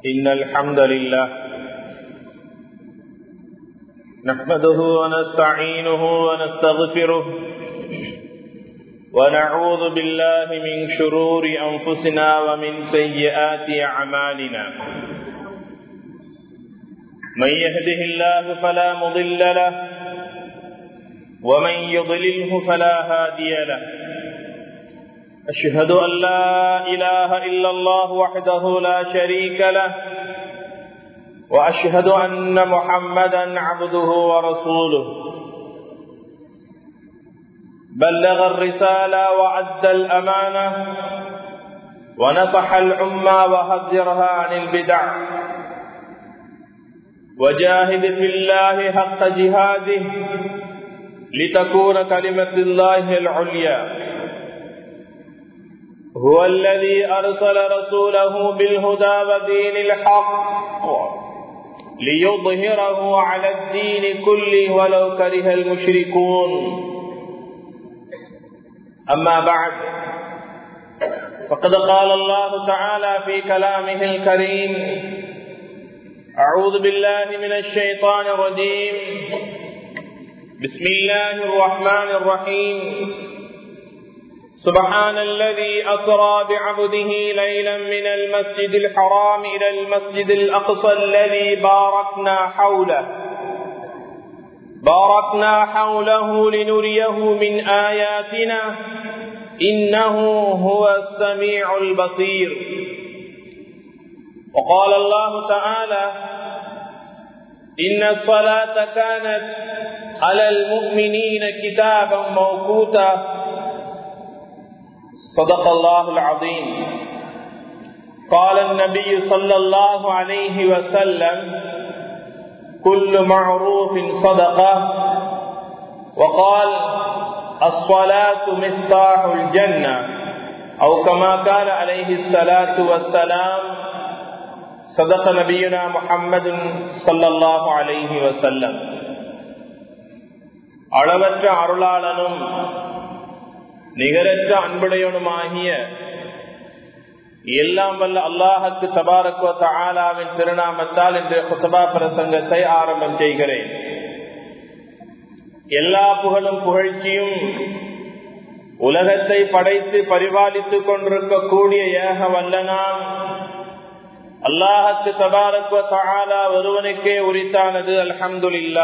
إن الحمد لله نحمده ونستعينه ونستغفره ونعوذ بالله من شرور أنفسنا ومن سيئات أعمالنا من يهده الله فلا مضل له ومن يضلله فلا هادي له أشهد أن لا إله إلا الله وحده لا شريك له وأشهد أن محمدا عبده ورسوله بلغ الرسالة وعد الأمانة ونصح الأمة وحذرها عن البدع وجاهد في الله حق جهاده لتكون كلمة الله العليا هو الذي أرسل رسوله بالهدى ودين الحق ليظهره على الدين كله ولو كره المشركون أما بعد فقد قال الله تعالى في كلامه الكريم أعوذ بالله من الشيطان الرجيم بسم الله الرحمن الرحيم سبحان الذي أسرى بعبده ليلا من المسجد الحرام إلى المسجد الأقصى الذي باركنا حوله باركنا حوله لنريه من آياتنا إنه هو السميع البصير وقال الله تعالى إن الصلاة كانت على المؤمنين كتابا موقوتا صدق الله العظيم قال النبي صلى الله عليه وسلم كل معروف صدقة وقال الصلاة مفتاح الجنة أو كما قال عليه الصلاة والسلام صدق نبينا محمد صلى الله عليه وسلم அளவற்ற அருளாளனும் நிகரற்ற அன்புடையவனுமாகிய எல்லாம் வல்ல அல்லாஹுக்கு தபாரக்குவ தாலாவின் திருநாமத்தால் இன்று குத்தபா பிரசங்கத்தை ஆரம்பம் செய்கிறேன் எல்லா புகழும் புகழ்ச்சியும் உலகத்தை படைத்து பரிபாலித்துக் கொண்டிருக்கக்கூடிய ஏக வல்லனாம் அல்லாஹத்து தபாரக்குவ தாலா ஒருவனுக்கே உரித்தானது அல்ஹம்துல்லா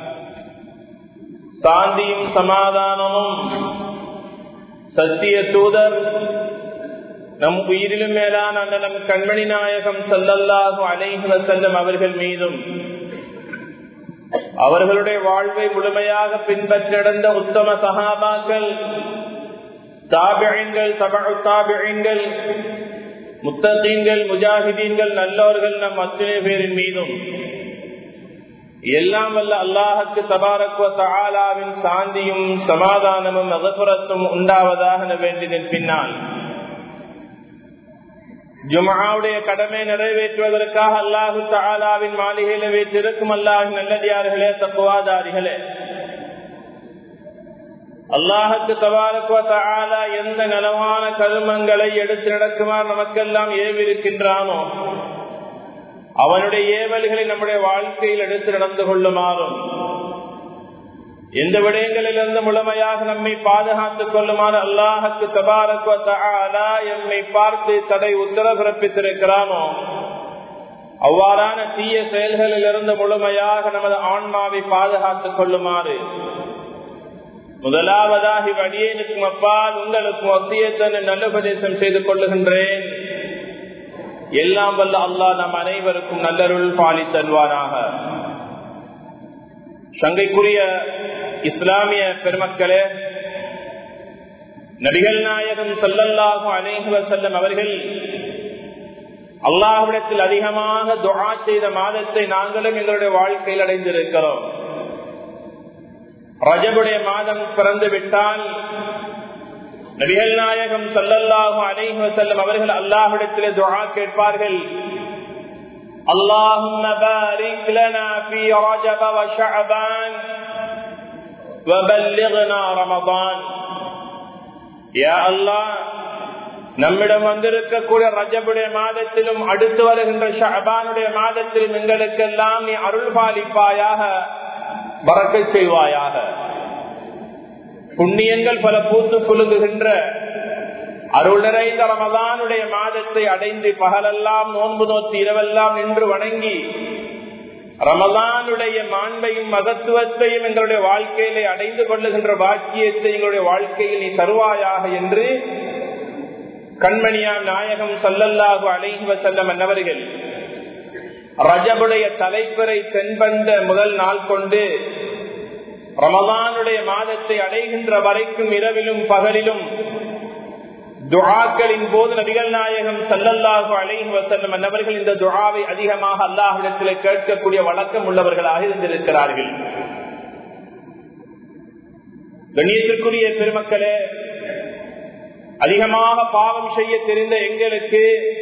சாந்தியும் சமாதானமும் சத்திய தூதர் நம் உயிரிலும் மேலான அந்த நம் கண்மணி நாயகம் சல்லல்லாஹு அலைஹி வசல்லம் அவர்கள் மீதும் அவர்களுடைய வாழ்வை முழுமையாக பின்பற்றி நடந்த உத்தம சகாபாக்கள் தாபியங்கள் தபு தாபியங்கள் முத்தீன்கள் முஜாஹிதீன்கள் நல்லவர்கள் நம் அத்தனை பேரின் மீதும் எல்லாம் வல்ல அல்லாஹுக்கு தபாரக்குவ தாலாவின் சாந்தியும் சமாதானமும் அகபுரத்தும் உண்டாவதாக வேண்டியதன் பின்னால் ஜுமாவுடைய கடமை நிறைவேற்றுவதற்காக அல்லாஹு தாலாவின் மாளிகையில வைத்திருக்கும் அல்லாஹ் நல்லடியார்களே தப்புவாதாரிகளே அல்லாஹுக்கு தபாரக்குவ தாலா எந்த நலவான கருமங்களை எடுத்து நடக்குமாறு நமக்கெல்லாம் ஏவிருக்கின்றானோ அவனுடைய ஏவல்களை நம்முடைய வாழ்க்கையில் எடுத்து நடந்து கொள்ளுமாறும் எந்த விடயங்களிலிருந்து முழுமையாக நம்மை பாதுகாத்துக் கொள்ளுமாறு அல்லாஹுக்கு தபாரக்குவலா எம்மை பார்த்து தடை உத்தர பிறப்பித்திருக்கிறானோ அவ்வாறான தீய செயல்களில் இருந்து முழுமையாக நமது ஆன்மாவை பாதுகாத்துக் கொள்ளுமாறு முதலாவதாக வடியனுக்கும் அப்பால் உங்களுக்கும் வசியத்தன நல்லுபதேசம் செய்து கொள்ளுகின்றேன் எல்லாம் வல்ல அல்லா நம் அனைவருக்கும் நல்லருள் பாலி தருவானாக சங்கைக்குரிய இஸ்லாமிய பெருமக்களே நபிகள் நாயகம் சொல்லல்லாகும் அநேக செல்லும் அவர்கள் அல்லாஹிடத்தில் அதிகமாக துவா செய்த மாதத்தை நாங்களும் எங்களுடைய வாழ்க்கையில் அடைந்திருக்கிறோம் ரஜபுடைய மாதம் பிறந்து விட்டால் நபிகள் நாயகம் சல்லல்லாஹு அலைஹி செல்லும் அவர்கள் அல்லாஹிடத்திலே துவா கேட்பார்கள் اللهم بارك لنا في رجب وشعبان وبلغنا رمضان يا الله நம்மிடம் வந்திருக்கக்கூடிய ரஜபுடைய மாதத்திலும் அடுத்து வருகின்ற ஷபானுடைய மாதத்திலும் எங்களுக்கெல்லாம் நீ அருள் பாலிப்பாயாக வரக்க செய்வாயாக புண்ணியங்கள் பல பூத்து குலுங்குகின்ற அருள் நிறைந்த ரமதானுடைய மாதத்தை அடைந்து பகலெல்லாம் நோன்பு நோத்தி இரவெல்லாம் நின்று வணங்கி ரமதானுடைய மாண்பையும் மகத்துவத்தையும் எங்களுடைய வாழ்க்கையிலே அடைந்து கொள்ளுகின்ற பாக்கியத்தை எங்களுடைய வாழ்க்கையில் நீ தருவாயாக என்று கண்மணியா நாயகம் சல்லல்லாஹு அலைஹி வசல்லம் என்னவர்கள் ரஜபுடைய தலைப்பறை தென்பந்த முதல் நாள் கொண்டு ரமதானுடைய மாதத்தை அடைகின்ற வரைக்கும் இரவிலும் பகலிலும் துழாக்களின் போது நபிகள் நாயகம் சல்லல்லாஹு அலைஹி வசல்லம் என்னவர்கள் இந்த துழாவை அதிகமாக அல்லாஹிடத்தில் கேட்கக்கூடிய வழக்கம் உள்ளவர்களாக இருந்திருக்கிறார்கள் கண்ணியத்திற்குரிய பெருமக்களே அதிகமாக பாவம் செய்ய தெரிந்த எங்களுக்கு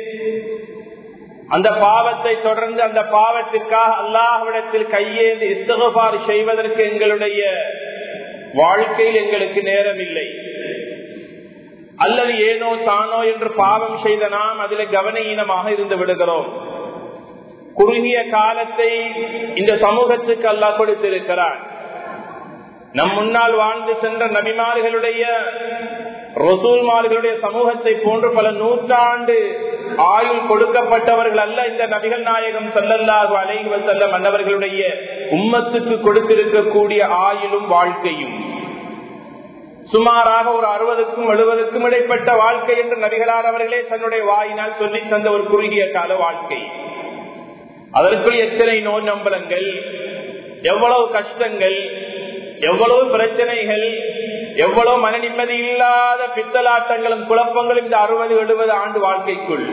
அந்த பாவத்தை தொடர்ந்து அந்த பாவத்திற்காக அல்லாஹ்விடத்தில் கையேந்து இஸ்தகபார் செய்வதற்கு எங்களுடைய வாழ்க்கையில் எங்களுக்கு நேரம் இல்லை அல்லது ஏனோ தானோ என்று பாவம் செய்த நாம் அதில் கவனஈனமாக இருந்து விடுகிறோம் குறுகிய காலத்தை இந்த சமூகத்துக்கு அல்லாஹ் கொடுத்திருக்கிறார் நம் முன்னால் வாழ்ந்து சென்ற நபிமார்களுடைய ரசூல்மார்களுடைய சமூகத்தை போன்று பல நூற்றாண்டு ஆயுள் கொடுக்கப்பட்டவர்கள் அல்ல இந்த நபிகள் நாயகம் செல்லல்லாக அலைவ செல்ல மன்னவர்களுடைய உம்மத்துக்கு கொடுத்திருக்கக்கூடிய ஆயுளும் வாழ்க்கையும் சுமாராக ஒரு அறுபதுக்கும் எழுபதுக்கும் இடைப்பட்ட வாழ்க்கை என்று நபிகளார் அவர்களே தன்னுடைய வாயினால் சொல்லி தந்த ஒரு குறுகிய கால வாழ்க்கை அதற்குள் எத்தனை நோய் நம்பலங்கள் எவ்வளவு கஷ்டங்கள் எவ்வளவு பிரச்சனைகள் எவ்வளவு மன நிம்மதி இல்லாத பித்தலாட்டங்களும் குழப்பங்களும் இந்த அறுபது எழுபது ஆண்டு வாழ்க்கைக்குள்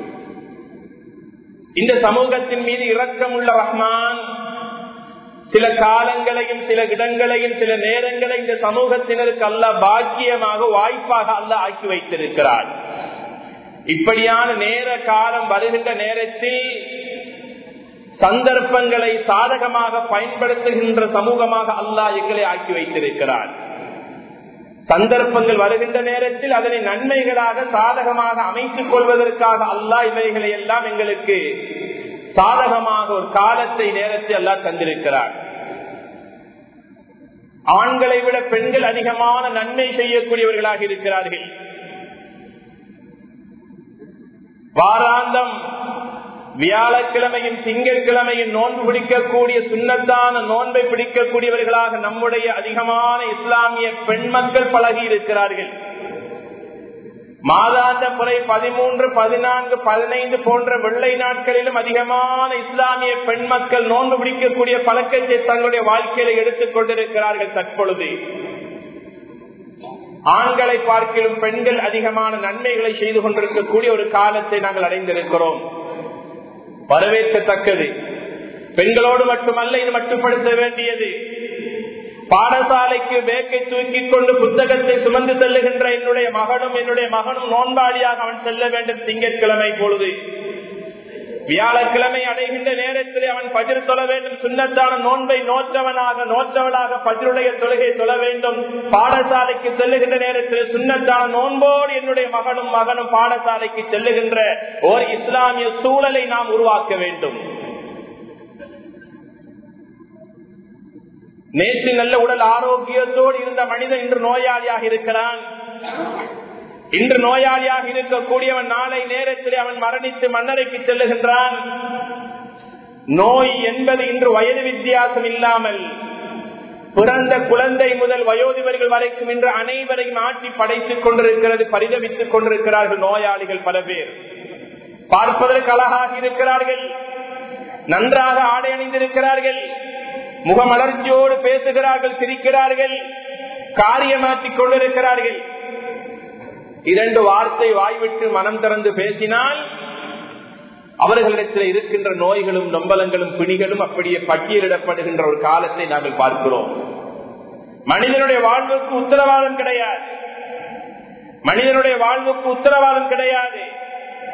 இந்த சமூகத்தின் மீது இரக்கம் உள்ள ரஹ்மான் சில காலங்களையும் சில இடங்களையும் சில நேரங்களை இந்த சமூகத்தினருக்கு அல்ல பாக்கியமாக வாய்ப்பாக அல்ல ஆக்கி வைத்திருக்கிறார் இப்படியான நேர காலம் வருகின்ற நேரத்தில் சந்தர்ப்பங்களை சாதகமாக பயன்படுத்துகின்ற சமூகமாக அல்லாஹ் எங்களை ஆக்கி வைத்திருக்கிறார் சந்தர்ப்பங்கள் வருகின்ற நேரத்தில் அதனை நன்மைகளாக சாதகமாக அமைத்துக் கொள்வதற்காக அல்லாஹ் இவைகளை எல்லாம் எங்களுக்கு சாதகமாக ஒரு காலத்தை நேரத்தை எல்லாம் தந்திருக்கிறார் ஆண்களை விட பெண்கள் அதிகமான நன்மை செய்யக்கூடியவர்களாக இருக்கிறார்கள் வாராந்தம் வியாழக்கிழமையும் திங்கட்கிழமையும் நோன்பு பிடிக்கக்கூடிய சுண்ணத்தான நோன்பை பிடிக்கக்கூடியவர்களாக நம்முடைய அதிகமான இஸ்லாமிய பெண் மக்கள் பழகி இருக்கிறார்கள் மாதாந்த முறை பதிமூன்று பதினான்கு பதினைந்து போன்ற வெள்ளை நாட்களிலும் அதிகமான இஸ்லாமிய பெண் மக்கள் நோன்பு பிடிக்கக்கூடிய பழக்கத்தை தங்களுடைய வாழ்க்கையில எடுத்துக் கொண்டிருக்கிறார்கள் தற்பொழுது ஆண்களை பார்க்கிலும் பெண்கள் அதிகமான நன்மைகளை செய்து கொண்டிருக்கக்கூடிய ஒரு காலத்தை நாங்கள் அடைந்திருக்கிறோம் வரவேற்கத்தக்கது பெண்களோடு மட்டுமல்ல இது மட்டுப்படுத்த வேண்டியது பாடசாலைக்கு பேக்கை தூக்கி கொண்டு புத்தகத்தை சுமந்து செல்லுகின்ற என்னுடைய மகனும் என்னுடைய மகனும் நோன்பாளியாக அவன் செல்ல வேண்டும் திங்கட்கிழமை பொழுது வியாழக்கிழமை அடைகின்ற நேரத்தில் அவன் பஜிர் தொழ வேண்டும் சுண்ணத்தான நோன்பை நோற்றவனாக நோற்றவளாக பஜருடைய தொழுகை தொழ வேண்டும் பாடசாலைக்கு செல்லுகின்ற நேரத்தில் சுண்ணத்தான நோன்போடு என்னுடைய மகனும் மகனும் பாடசாலைக்கு செல்லுகின்ற ஓர் இஸ்லாமிய சூழலை நாம் உருவாக்க வேண்டும் நேற்று நல்ல உடல் ஆரோக்கியத்தோடு இருந்த மனிதன் இன்று நோயாளியாக இருக்கிறான் இன்று நோயாளியாக இருக்கக்கூடியவன் நாளை நேரத்தில் அவன் மரணித்து மன்னரைக்கு செல்லுகின்றான் நோய் என்பது இன்று வயது வித்தியாசம் இல்லாமல் பிறந்த குழந்தை முதல் வயோதிபர்கள் வரைக்கும் இன்று அனைவரையும் ஆட்சி படைத்துக் கொண்டிருக்கிறது பரிதவித்துக் கொண்டிருக்கிறார்கள் நோயாளிகள் பல பேர் பார்ப்பதற்கு அழகாக இருக்கிறார்கள் நன்றாக ஆடை அணிந்திருக்கிறார்கள் முகமலர்ச்சியோடு பேசுகிறார்கள் சிரிக்கிறார்கள் காரியமாற்றிக் கொண்டிருக்கிறார்கள் இரண்டு வார்த்தை வாய்விட்டு மனம் திறந்து பேசினால் அவர்களிடத்தில் இருக்கின்ற நோய்களும் நொம்பலங்களும் பிணிகளும் அப்படியே பட்டியலிடப்படுகின்ற ஒரு காலத்தை நாங்கள் பார்க்கிறோம் மனிதனுடைய வாழ்வுக்கு உத்தரவாதம் கிடையாது மனிதனுடைய வாழ்வுக்கு உத்தரவாதம் கிடையாது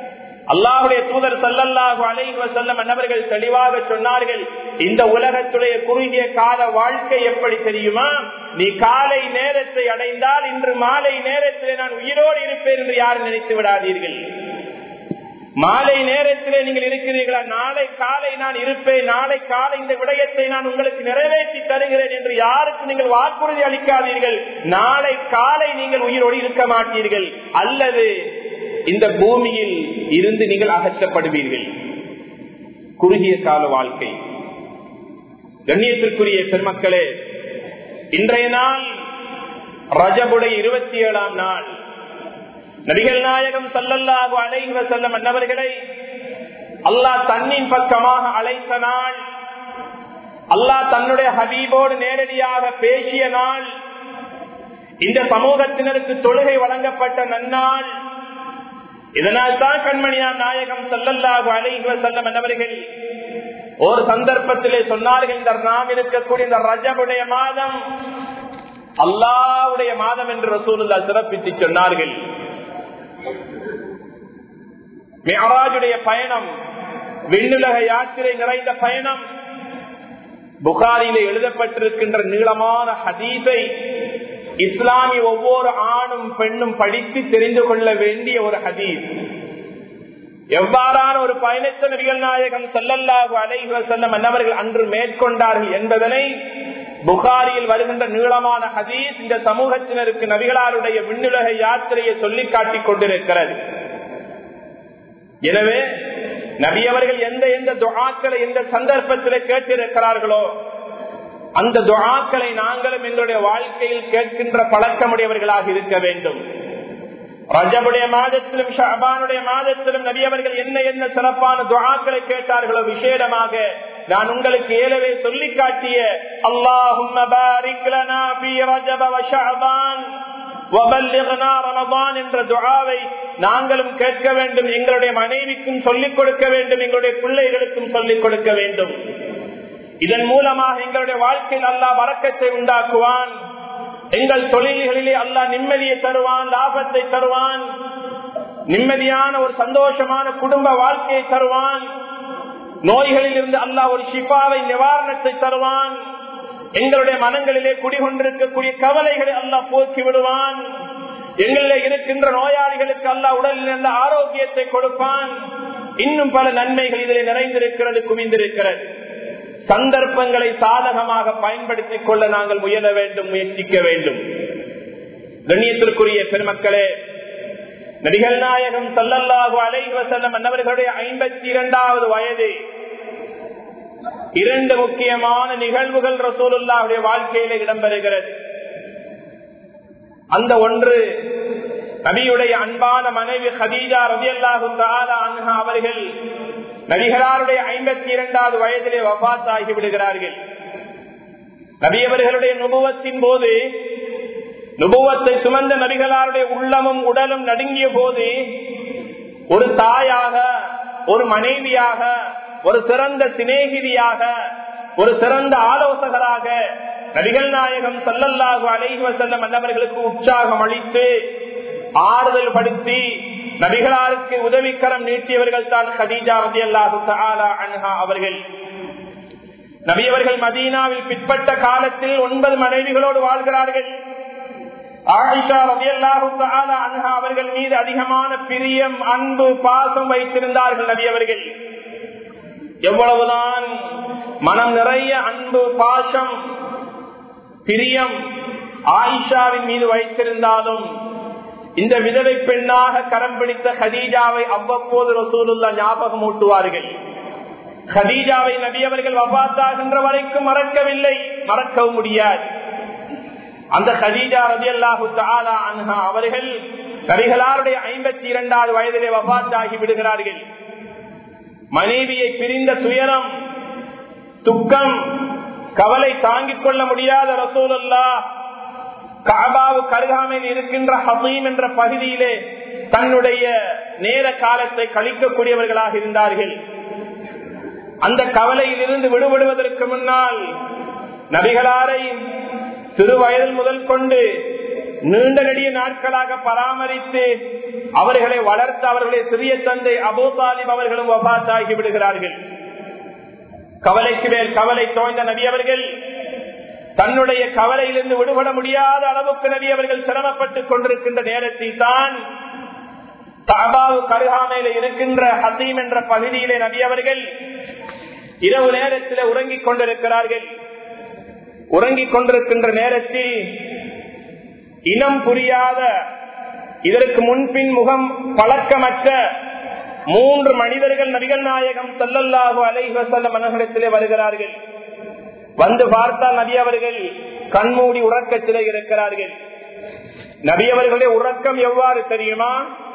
அல்லாஹுடைய தூதர் சல்லல்லாஹு அலைஹி வஸல்லம் அன்னவர்கள் தெளிவாக சொன்னார்கள் இந்த உலகத்துடைய குறுகிய கால வாழ்க்கை எப்படி தெரியுமா நீ காலை நேரத்தை அடைந்தால் இன்று மாலை நேரத்தில் நான் உயிரோடு இருப்பேன் என்று யாரும் நினைத்து விடாதீர்கள் மாலை நேரத்திலே நீங்கள் இருக்கிறீர்களா நாளை காலை நான் இருப்பேன் நாளை காலை இந்த விடயத்தை நான் உங்களுக்கு நிறைவேற்றி தருகிறேன் என்று யாருக்கு நீங்கள் வாக்குறுதி அளிக்காதீர்கள் நாளை காலை நீங்கள் உயிரோடு இருக்க மாட்டீர்கள் அல்லது இந்த பூமியில் இருந்து நீங்கள் அகற்றப்படுவீர்கள் குறுகிய கால வாழ்க்கை கண்ணியத்திற்குரிய பெருமக்களே இன்றைய நாள் ரஜபுடைய இருபத்தி ஏழாம் நாள் நபிகள் நாயகம் சல்லல்லாஹு அலைஹி செல்லம் அன்னவர்களை அல்லாஹ் தன்னின் பக்கமாக அழைத்த நாள் அல்லாஹ் தன்னுடைய ஹபீபோடு நேரடியாக பேசிய நாள் இந்த சமூகத்தினருக்கு தொழுகை வழங்கப்பட்ட நன்னாள் இதனால் தான் கண்மணியார் நாயகம் சல்லல்லாஹு அலைஹி செல்லம் அன்னவர்கள் ஒரு சந்தர்ப்பத்திலே சொன்னார்கள் இந்த நாம் இருக்கக்கூடிய இந்த ரஜபுடைய மாதம் அல்லாவுடைய மாதம் என்று ரசூலுல்லா சிறப்பித்து சொன்னார்கள் மெஹராஜுடைய பயணம் விண்ணுலக யாத்திரை நிறைந்த பயணம் புகாரிலே எழுதப்பட்டிருக்கின்ற நீளமான ஹதீஸை இஸ்லாமிய ஒவ்வொரு ஆணும் பெண்ணும் படித்து தெரிந்து கொள்ள வேண்டிய ஒரு ஹதீஸ் எவ்வாறான ஒரு பயணத்த நபிகள் நாயகம் செல்லல்லாகு அலைவ செல்லம் அன்னவர்கள் அன்று மேற்கொண்டார்கள் என்பதனை புகாரியில் வருகின்ற நீளமான ஹதீஸ் இந்த சமூகத்தினருக்கு நபிகளாருடைய விண்ணுலக யாத்திரையை சொல்லி காட்டிக் கொண்டிருக்கிறது எனவே நபி அவர்கள் எந்த எந்த துகாக்களை எந்த சந்தர்ப்பத்தில் கேட்டிருக்கிறார்களோ அந்த துகாக்களை நாங்களும் எங்களுடைய வாழ்க்கையில் கேட்கின்ற பழக்கமுடையவர்களாக இருக்க வேண்டும் ரஜபுடைய மாதத்திலும் ஷாபானுடைய மாதத்திலும் நபி அவர்கள் என்ன என்ன சிறப்பான துகாக்களை கேட்டார்களோ விசேடமாக நான் உங்களுக்கு ஏலவே சொல்லி காட்டிய அல்லாஹும் என்ற துகாவை நாங்களும் கேட்க வேண்டும் எங்களுடைய மனைவிக்கும் சொல்லிக் கொடுக்க வேண்டும் எங்களுடைய பிள்ளைகளுக்கும் சொல்லிக் கொடுக்க வேண்டும் இதன் மூலமாக எங்களுடைய வாழ்க்கையில் அல்லா வரக்கத்தை உண்டாக்குவான் எங்கள் தொழில்களிலே அல்லா நிம்மதியை தருவான் லாபத்தை தருவான் நிம்மதியான ஒரு சந்தோஷமான குடும்ப வாழ்க்கையை தருவான் நோய்களில் இருந்து அல்லாஹ் ஒரு ஷிஃபாவை நிவாரணத்தை தருவான் எங்களுடைய மனங்களிலே குடிகொண்டிருக்கக்கூடிய கவலைகளை அல்லாஹ் போக்கி விடுவான் எங்களிலே இருக்கின்ற நோயாளிகளுக்கு அல்லாஹ் உடலில் இருந்த ஆரோக்கியத்தை கொடுப்பான் இன்னும் பல நன்மைகள் இதில் நிறைந்திருக்கிறது குவிந்திருக்கிறது சந்தர்ப்பங்களை சாதகமாக பயன்படுத்திக் கொள்ள நாங்கள் முயல வேண்டும் முயற்சிக்க வேண்டும் கண்ணியத்திற்குரிய பெருமக்களே நடிகர் நாயகம் சல்லல்லாஹு அலைவ செல்லம் அன்னவர்களுடைய ஐம்பத்தி இரண்டாவது வயது இரண்டு முக்கியமான நிகழ்வுகள் ரசூலுல்லாவுடைய வாழ்க்கையில இடம்பெறுகிறது அந்த ஒன்று நபியுடைய அன்பான மனைவி ஹதீஜா ரதியல்லாஹு அன்ஹா அவர்கள் நபிகளாருடைய ஐம்பத்தி இரண்டாவது வயதிலே வபாத் ஆகி விடுகிறார்கள் நபியவர்களுடைய நுபுவத்தின் போது நுபுவத்தை சுமந்த நபிகளாருடைய உள்ளமும் உடலும் நடுங்கிய போது ஒரு தாயாக ஒரு மனைவியாக ஒரு சிறந்த சிநேகிதியாக ஒரு சிறந்த ஆலோசகராக நபிகள் நாயகம் சல்லல்லாஹு அலைஹி செல்லம் மன்னவர்களுக்கு உற்சாகம் அளித்து ஆறுதல் படுத்தி நபிகளாருக்கு உதவிக்கரம் நீட்டியவர்கள் தான் ஹதீஜா ரதி அல்லாஹு அன்ஹா அவர்கள் நபியவர்கள் மதீனாவில் பிற்பட்ட காலத்தில் ஒன்பது மனைவிகளோடு வாழ்கிறார்கள் ஆயிஷா ரதி அல்லாஹு அன்ஹா அவர்கள் மீது அதிகமான பிரியம் அன்பு பாசம் வைத்திருந்தார்கள் நபியவர்கள் எவ்வளவுதான் மனம் நிறைய அன்பு பாசம் பிரியம் ஆயிஷாவின் மீது வைத்திருந்தாலும் இந்த விதவை பெண்ணாக கரம் பிடித்த ஹதீஜாவை அவ்வப்போது ரசூலுல்லா ஞாபகம் ஊட்டுவார்கள் ஹதீஜாவை நபியவர்கள் வபாத்தாகின்ற வரைக்கும் மறக்கவில்லை மறக்கவும் முடியாது அந்த ஹதீஜா ரதி அல்லாஹு அன்ஹா அவர்கள் நபிகளாருடைய ஐம்பத்தி இரண்டாவது வயதிலே வபாத்தாகி விடுகிறார்கள் மனைவியை பிரிந்த துயரம் துக்கம் கவலை தாங்கிக் கொள்ள முடியாத ரசூலுல்லா காபாவு கருகாமையில் இருக்கின்ற ஹசீம் என்ற பகுதியிலே தன்னுடைய நேர காலத்தை கழிக்கக்கூடியவர்களாக இருந்தார்கள் அந்த கவலையில் இருந்து விடுபடுவதற்கு முன்னால் நபிகளாரை சிறு வயதில் முதல் கொண்டு நீண்ட நெடிய நாட்களாக பராமரித்து அவர்களை வளர்த்து அவர்களை சிறிய தந்தை அபோ தாலிப் அவர்களும் வபாத்தாகி விடுகிறார்கள் கவலைக்கு மேல் கவலை தோய்ந்த நபி அவர்கள் தன்னுடைய கவலையிலிருந்து விடுபட முடியாத அளவுக்கு நபி அவர்கள் சிரமப்பட்டுக் கொண்டிருக்கின்ற நேரத்தில் தான் தாபாவு கருகாமையில இருக்கின்ற ஹசீம் என்ற பகுதியிலே நபி அவர்கள் இரவு நேரத்தில் உறங்கிக் கொண்டிருக்கிறார்கள் உறங்கிக் கொண்டிருக்கின்ற நேரத்தில் இனம் புரியாத இதற்கு முன்பின் முகம் பழக்கமற்ற மூன்று மனிதர்கள் நபிகள் நாயகம் சல்லல்லாஹு அலைவசல்ல மனகடத்திலே வருகிறார்கள் வந்து பார்த்தால் நபி அவர்கள் கண்மூடி உறக்கத்திலே இருக்கிறார்கள் நபி அவர்களுடைய உறக்கம் எவ்வாறு தெரியுமா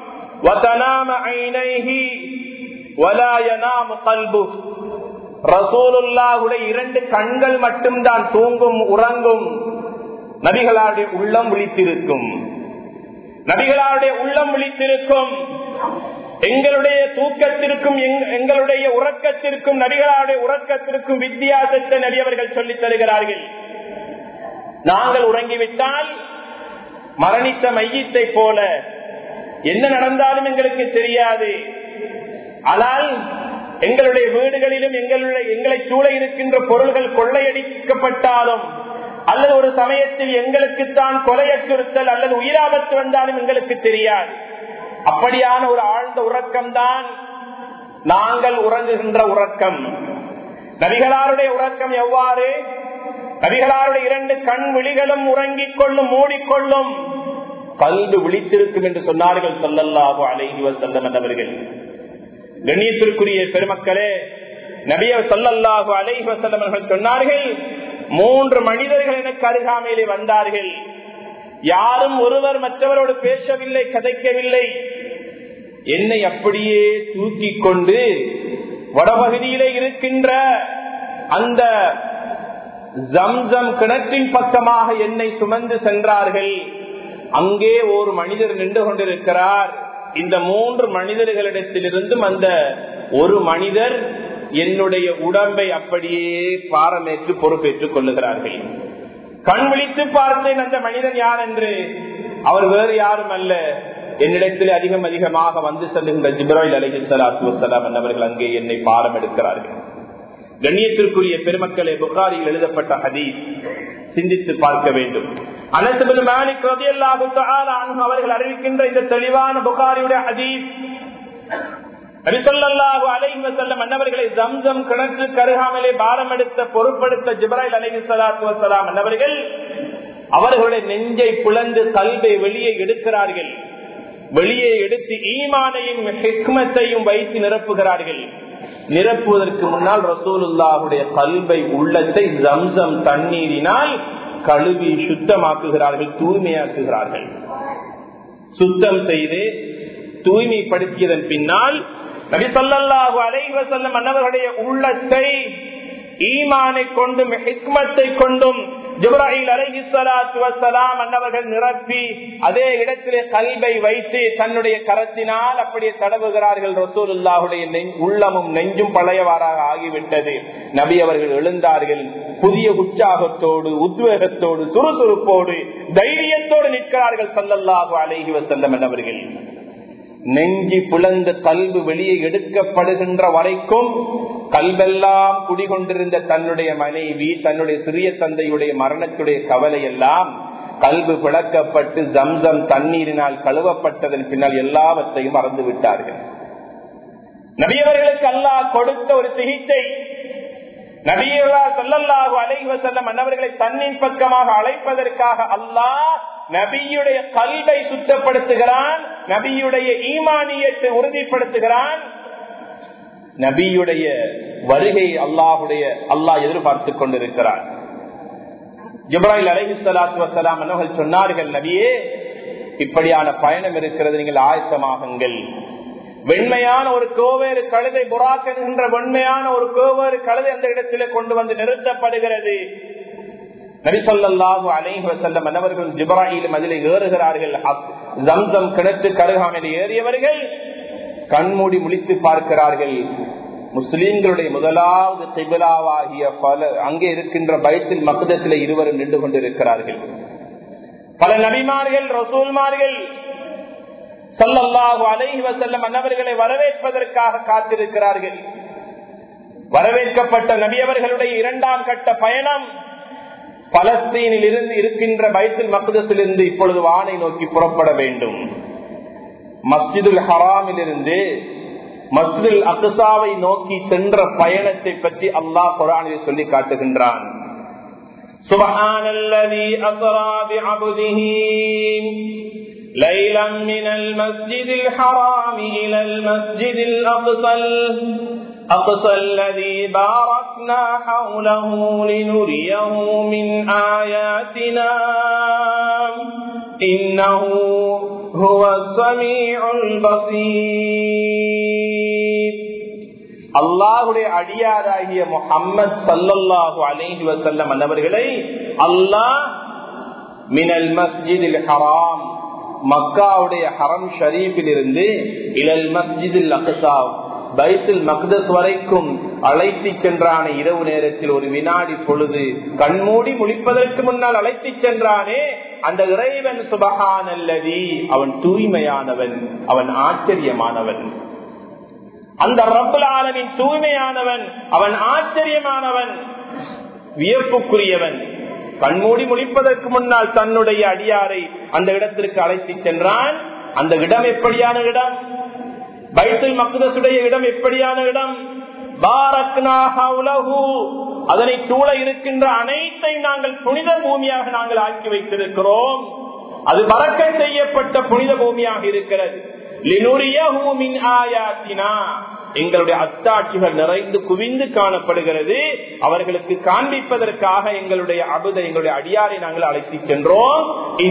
ரசூலுல்லாவுடைய இரண்டு கண்கள் மட்டும்தான் தூங்கும் உறங்கும் நபிகளாருடைய உள்ளம் விழித்திருக்கும் நபிகளாருடைய உள்ளம் விழித்திருக்கும் எங்களுடைய தூக்கத்திற்கும் எங்களுடைய உறக்கத்திற்கும் நபிகளாருடைய உறக்கத்திற்கும் வித்தியாசத்தை நபி அவர்கள் சொல்லித் தருகிறார்கள் நாங்கள் உறங்கிவிட்டால் மரணித்த மையத்தை போல என்ன நடந்தாலும் எங்களுக்கு தெரியாது ஆனால் எங்களுடைய வீடுகளிலும் எங்களுடைய எங்களை சூழ இருக்கின்ற பொருள்கள் கொள்ளையடிக்கப்பட்டாலும் அல்லது ஒரு சமயத்தில் எங்களுக்குத்தான் கொலை அச்சுறுத்தல் அல்லது உயிராபத்து வந்தாலும் எங்களுக்கு தெரியாது அப்படியான ஒரு ஆழ்ந்த உறக்கம் தான் நாங்கள் உறங்குகின்ற உறக்கம் நபிகளாருடைய உறக்கம் எவ்வாறு நபிகளாருடைய இரண்டு கண் விழிகளும் உறங்கிக் கொள்ளும் மூடிக்கொள்ளும் கல்வி விழித்திருக்கும் என்று சொன்னார்கள் சொல்லல்லாஹோ அலைஹி வசல்லம் என்றவர்கள் கண்ணியத்திற்குரிய பெருமக்களே நபிய சொல்லல்லாஹோ அலைஹி வசல்லம் அவர்கள் சொன்னார்கள் மூன்று மனிதர்கள் எனக்கு அருகாமையிலே வந்தார்கள் யாரும் ஒருவர் மற்றவரோடு பேசவில்லை கதைக்கவில்லை என்னை அப்படியே தூக்கி கொண்டு வடபகுதியிலே இருக்கின்ற அந்த ஜம்சம் கிணற்றின் பக்கமாக என்னை சுமந்து சென்றார்கள் அங்கே ஒரு மனிதர் நின்று கொண்டிருக்கிறார் இந்த மூன்று மனிதர்களிடத்திலிருந்தும் அந்த ஒரு மனிதர் என்னுடைய உடம்பை அப்படியே பாரமேற்று பொறுப்பேற்றுக் கொள்ளுகிறார்கள் கண் விழித்து பார்த்தேன் அந்த மனிதன் யார் என்று அவர் வேறு யாரும் அல்ல என்னிடத்தில் அதிகம் அதிகமாக வந்து செல்லுகின்ற ஜிப்ராயில் அலஹி சலாத்து வசலாம் என்பவர்கள் அங்கே என்னை பாரம் எடுக்கிறார்கள் கண்ணியத்திற்குரிய பெருமக்களே புகாரியில் எழுதப்பட்ட ஹதீஸ் சிந்தித்து பார்க்க வேண்டும் அனசுபின் மாலிக் ரதியல்லாஹு தஆலா அன்ஹு அவர்கள் அறிவிக்கின்ற இந்த தெளிவான புகாரியுடைய ஹதீஸ் நபிசல்லாஹு அலைஹி வஸல்லம் அன்னவர்களை ஜம்சம் கிணற்று கருகாமலே பாரம் எடுத்த பொறுப்படுத்த ஜிப்ராயில் அலைஹி ஸலாத்து வஸலாம் அன்னவர்கள் அவர்களுடைய நெஞ்சை புலந்து கல்வை வெளியே எடுக்கிறார்கள் வெளியே எடுத்து ஈமானையும் ஹிக்மத்தையும் வைத்து நிரப்புகிறார்கள் நிரப்புவதற்கு முன்னால் ரசூலுல்லாவுடைய கல்வை உள்ளத்தை ஜம்சம் தண்ணீரினால் கழுவி சுத்தமாக்குகிறார்கள் தூய்மையாக்குகிறார்கள் சுத்தம் செய்து தூய்மைப்படுத்தியதன் பின்னால் நபி சொல்லல்லாஹு அலைவ செல்லும் அன்னவர்களுடைய உள்ளத்தை ஈமானை கொண்டும் ஹிக்மத்தை கொண்டும் ஜிப்ராஹில் அலைஹி ஸலாத்து வஸலாம் அன்னவர்கள் நிரப்பி அதே இடத்திலே கல்வை வைத்து தன்னுடைய கரத்தினால் அப்படியே தடவுகிறார்கள் ரசூலுல்லாஹுடைய உள்ளமும் நெஞ்சும் பழையவாறாக ஆகிவிட்டது நபி அவர்கள் எழுந்தார்கள் புதிய உற்சாகத்தோடு உத்வேகத்தோடு சுறுசுறுப்போடு தைரியத்தோடு நிற்கிறார்கள் சல்லல்லாஹு அலைஹி வஸல்லம் என்பவர்கள் நெஞ்சி புலந்த கல்வி வெளியே எடுக்கப்படுகின்ற வரைக்கும் கல்வெல்லாம் குடிகொண்டிருந்த தன்னுடைய மனைவி தன்னுடைய சிறிய தந்தையுடைய மரணத்துடைய கவலை எல்லாம் கல்வி பிளக்கப்பட்டு ஜம்சம் தண்ணீரினால் கழுவப்பட்டதன் பின்னால் எல்லாவற்றையும் மறந்து விட்டார்கள் நபியவர்களுக்கு அல்லாஹ் கொடுத்த ஒரு சிகிச்சை நபியவா சொல்லல்லாஹு அலைவ செல்லம் மன்னவர்களை தன்னின் பக்கமாக அழைப்பதற்காக அல்லாஹ் நபியுடைய கல்வை சுத்தப்படுத்துகிறான் நபியுடைய ஈமானியத்தை உறுதிப்படுத்துகிறான் நபியுடைய வருகை அல்லாஹுடைய அல்லாஹ் எதிர்பார்த்துக் கொண்டிருக்கிறார் ஜிப்ராஹில் அலஹி சலாத்து வசலாம் அவர்கள் சொன்னார்கள் நபியே இப்படியான பயணம் இருக்கிறது நீங்கள் ஆயத்தமாகுங்கள் வெண்மையான ஒரு கோவேறு கழுதை புறாக் என்கின்ற வெண்மையான ஒரு கோவேறு கழுதை அந்த இடத்திலே கொண்டு வந்து நிறுத்தப்படுகிறது நரிசொல்லாஹு அலைஹி வசல்லம் மன்னவர்கள் ஜிப்ராஹிலும் அதில் ஏறுகிறார்கள் ஜம்சம் கிணற்று கருகாமல் ஏறியவர்கள் கண்மூடி முழித்து பார்க்கிறார்கள் முஸ்லீம்களுடைய முதலாவது திபிலாவாகிய பல அங்கே இருக்கின்ற பயத்தில் மக்கதத்தில் இருவரும் நின்று கொண்டிருக்கிறார்கள் பல நபிமார்கள் ரசூல்மார்கள் சொல்லல்லாஹு அலைஹி வசல்லம் அன்னவர்களை வரவேற்பதற்காக காத்திருக்கிறார்கள் வரவேற்கப்பட்ட நபியவர்களுடைய இரண்டாம் கட்ட பயணம் பலஸ்தீனில் இருந்து இருக்கின்ற பைத்துல் மக்குதத்திலிருந்து இப்பொழுது வானை நோக்கி புறப்பட வேண்டும் மஸ்ஜிதுல் ஹராமில் இருந்து மஸ்ஜிதுல் அக்சாவை நோக்கி சென்ற பயணத்தை பற்றி அல்லாஹ் குரானில் சொல்லி காட்டுகின்றான் سبحان الذي أسرى بعبده ليلا من المسجد الحرام إلى المسجد الأقصى أقصى الذي باركنا حوله لنريه من آياتنا إنه هو السميع البصير அல்லாஹுடைய அடியாராகிய முகம்மது சல்லல்லாஹு அலைஹி வசல்லம் அன்னவர்களை அல்லாஹ் மினல் மஸ்ஜிதில் ஹராம் மக்காவுடைய ஹரம் ஷரீஃபில் இருந்து இலல் மஸ்ஜிதில் அக்சா பைத்துல் மக்தஸ் வரைக்கும் அழைத்து சென்றான இரவு நேரத்தில் ஒரு வினாடி பொழுது கண்மூடி முழிப்பதற்கு முன்னால் அழைத்து சென்றானே அந்த இறைவன் சுபகான் அல்லதி அவன் தூய்மையானவன் அவன் ஆச்சரியமானவன் அந்த ரப்புல் ஆலமின் தூய்மையானவன் அவன் ஆச்சரியமானவன் வியப்புக்குரியவன் கண்மூடி முடிப்பதற்கு முன்னால் தன்னுடைய அடியாரை அந்த இடத்திற்கு அழைத்து சென்றான் அந்த இடம் எப்படியான இடம் பைத்துல் மக்குதசுடைய இடம் எப்படியான இடம் அதனை சூழ இருக்கின்ற அனைத்தை நாங்கள் புனித பூமியாக நாங்கள் ஆக்கி வைத்திருக்கிறோம் அது வரக்க செய்யப்பட்ட புனித பூமியாக இருக்கிறது எங்களுடைய அத்தாட்சிகள் நிறைந்து குவிந்து காணப்படுகிறது அவர்களுக்கு காண்பிப்பதற்காக எங்களுடைய அபுத எங்களுடைய அடியாரை நாங்கள் அழைத்து சென்றோம்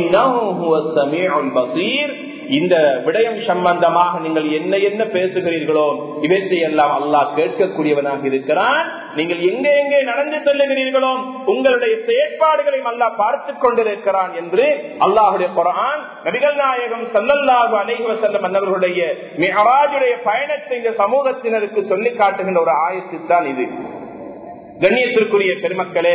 இந்த விடயம் சம்பந்தமாக நீங்கள் என்ன என்ன பேசுகிறீர்களோ இவற்றை எல்லாம் அல்லாஹ் கேட்கக்கூடியவனாக இருக்கிறான் நீங்கள் எங்க எங்கே நடந்து செல்லுகிறீர்களோ உங்களுடைய செயற்பாடுகளையும் அல்லாஹ் பார்த்து கொண்டிருக்கிறான் என்று அல்லாஹுடைய குரான் நபிகள் நாயகம் சல்லல்லாஹு அலைஹி செல்லும் மன்னர்களுடைய மிகராஜுடைய பயணத்தை இந்த சமூகத்தினருக்கு சொல்லி காட்டுகின்ற ஒரு ஆயத்து தான் இது கண்ணியத்திற்குரிய பெருமக்களே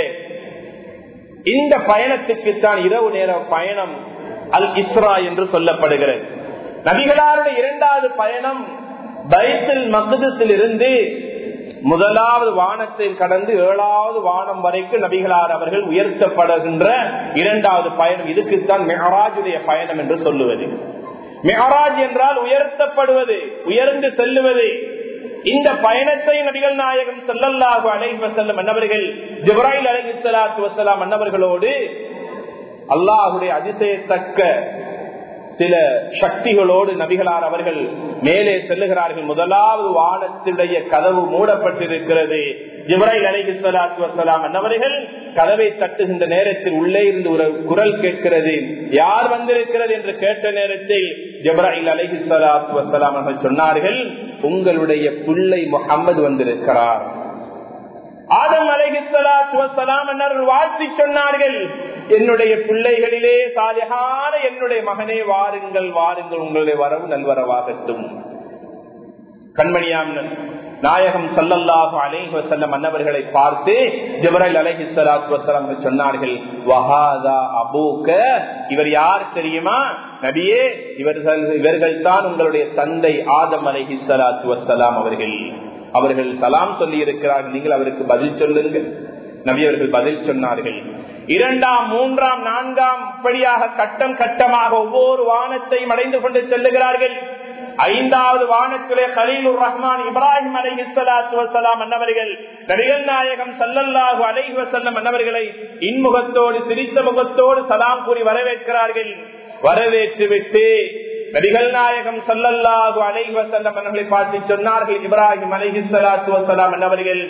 இந்த பயணத்துக்குத்தான் இரவு நேர பயணம் அல் இஸ்ரா என்று சொல்லப்படுகிறது நபிகளாருடைய இரண்டாவது பயணம் பைத்தில் மகுதத்தில் இருந்து முதலாவது வானத்தை கடந்து ஏழாவது வானம் வரைக்கும் நபிகளார் அவர்கள் உயர்த்தப்படுகின்ற இரண்டாவது பயணம் இதுக்குத்தான் மெஹராஜுடைய பயணம் என்று சொல்லுவது மெஹராஜ் என்றால் உயர்த்தப்படுவது உயர்ந்து செல்லுவது இந்த பயணத்தை நபிகள் நாயகம் செல்லல்லாஹு அலைஹி வசல்லம் அன்னவர்கள் ஜிப்ராயில் அலஹி சலாத்து வசலாம் அன்னவர்களோடு அல்லாஹுடைய அதிசயத்தக்க சில சக்திகளோடு நபிகளார் அவர்கள் மேலே செல்லுகிறார்கள் முதலாவது வானத்துடைய கதவு மூடப்பட்டிருக்கிறது ஜிப்ராயில் அலஹி சலாத்து வசலாம் அன்னவர்கள் கதவை தட்டுகின்ற நேரத்தில் உள்ளே இருந்து ஒரு குரல் கேட்கிறது யார் வந்திருக்கிறது என்று கேட்ட நேரத்தில் ஜிப்ராயில் அலஹி சலாத்து வசலாம் அவர்கள் சொன்னார்கள் உங்களுடைய பிள்ளை முகம்மது வந்திருக்கிறார் ஆதம் அலைஹிஸ்லாம் என்னர்கள் வாழ்த்தி சொன்னார்கள் என்னுடைய பிள்ளைகளிலே சாலிகான என்னுடைய மகனே வாருங்கள் வாருங்கள் உங்களுடைய வரவு நல்வரவாகட்டும் கண்மணியாம் நாயகம் சல்லல்லாஹு அலைஹி வசல்லம் அன்னவர்களை பார்த்து ஜபரல் அலைஹி சலாத்து வசலாம் சொன்னார்கள் வஹாதா அபூக்க இவர் யார் தெரியுமா நபியே இவர்கள் இவர்கள் தான் உங்களுடைய தந்தை ஆதம் அலைஹி சலாத்து வசலாம் அவர்கள் அவர்கள் சலாம் சொல்லி இருக்கிறார்கள் நீங்கள் அவருக்கு பதில் சொல்லுங்கள் நபி அவர்கள் பதில் சொன்னார்கள் இரண்டாம் மூன்றாம் நான்காம் இப்படியாக கட்டம் கட்டமாக ஒவ்வொரு வானத்தையும் அடைந்து கொண்டு செல்லுகிறார்கள் ஐந்தாவது வானத்திலே கலீலுர் ரஹ்மான் இப்ராஹிம் அலை இஸ்லாத்து வசலாம் அன்னவர்கள் நபிகள் நாயகம் சல்லல்லாஹு அலைஹி வசல்லம் அன்னவர்களை இன்முகத்தோடு சிரித்த முகத்தோடு சலாம் கூறி வரவேற்கிறார்கள் வரவேற்று விட்டு நபிகள் நாயகம் சல்லல்லாஹு அலைஹி வசல்லம் அவர்களை பார்த்து சொன்னார்கள் இப்ராஹிம் அலைஹி சலாத்து வசலாம் அன்னவர்கள்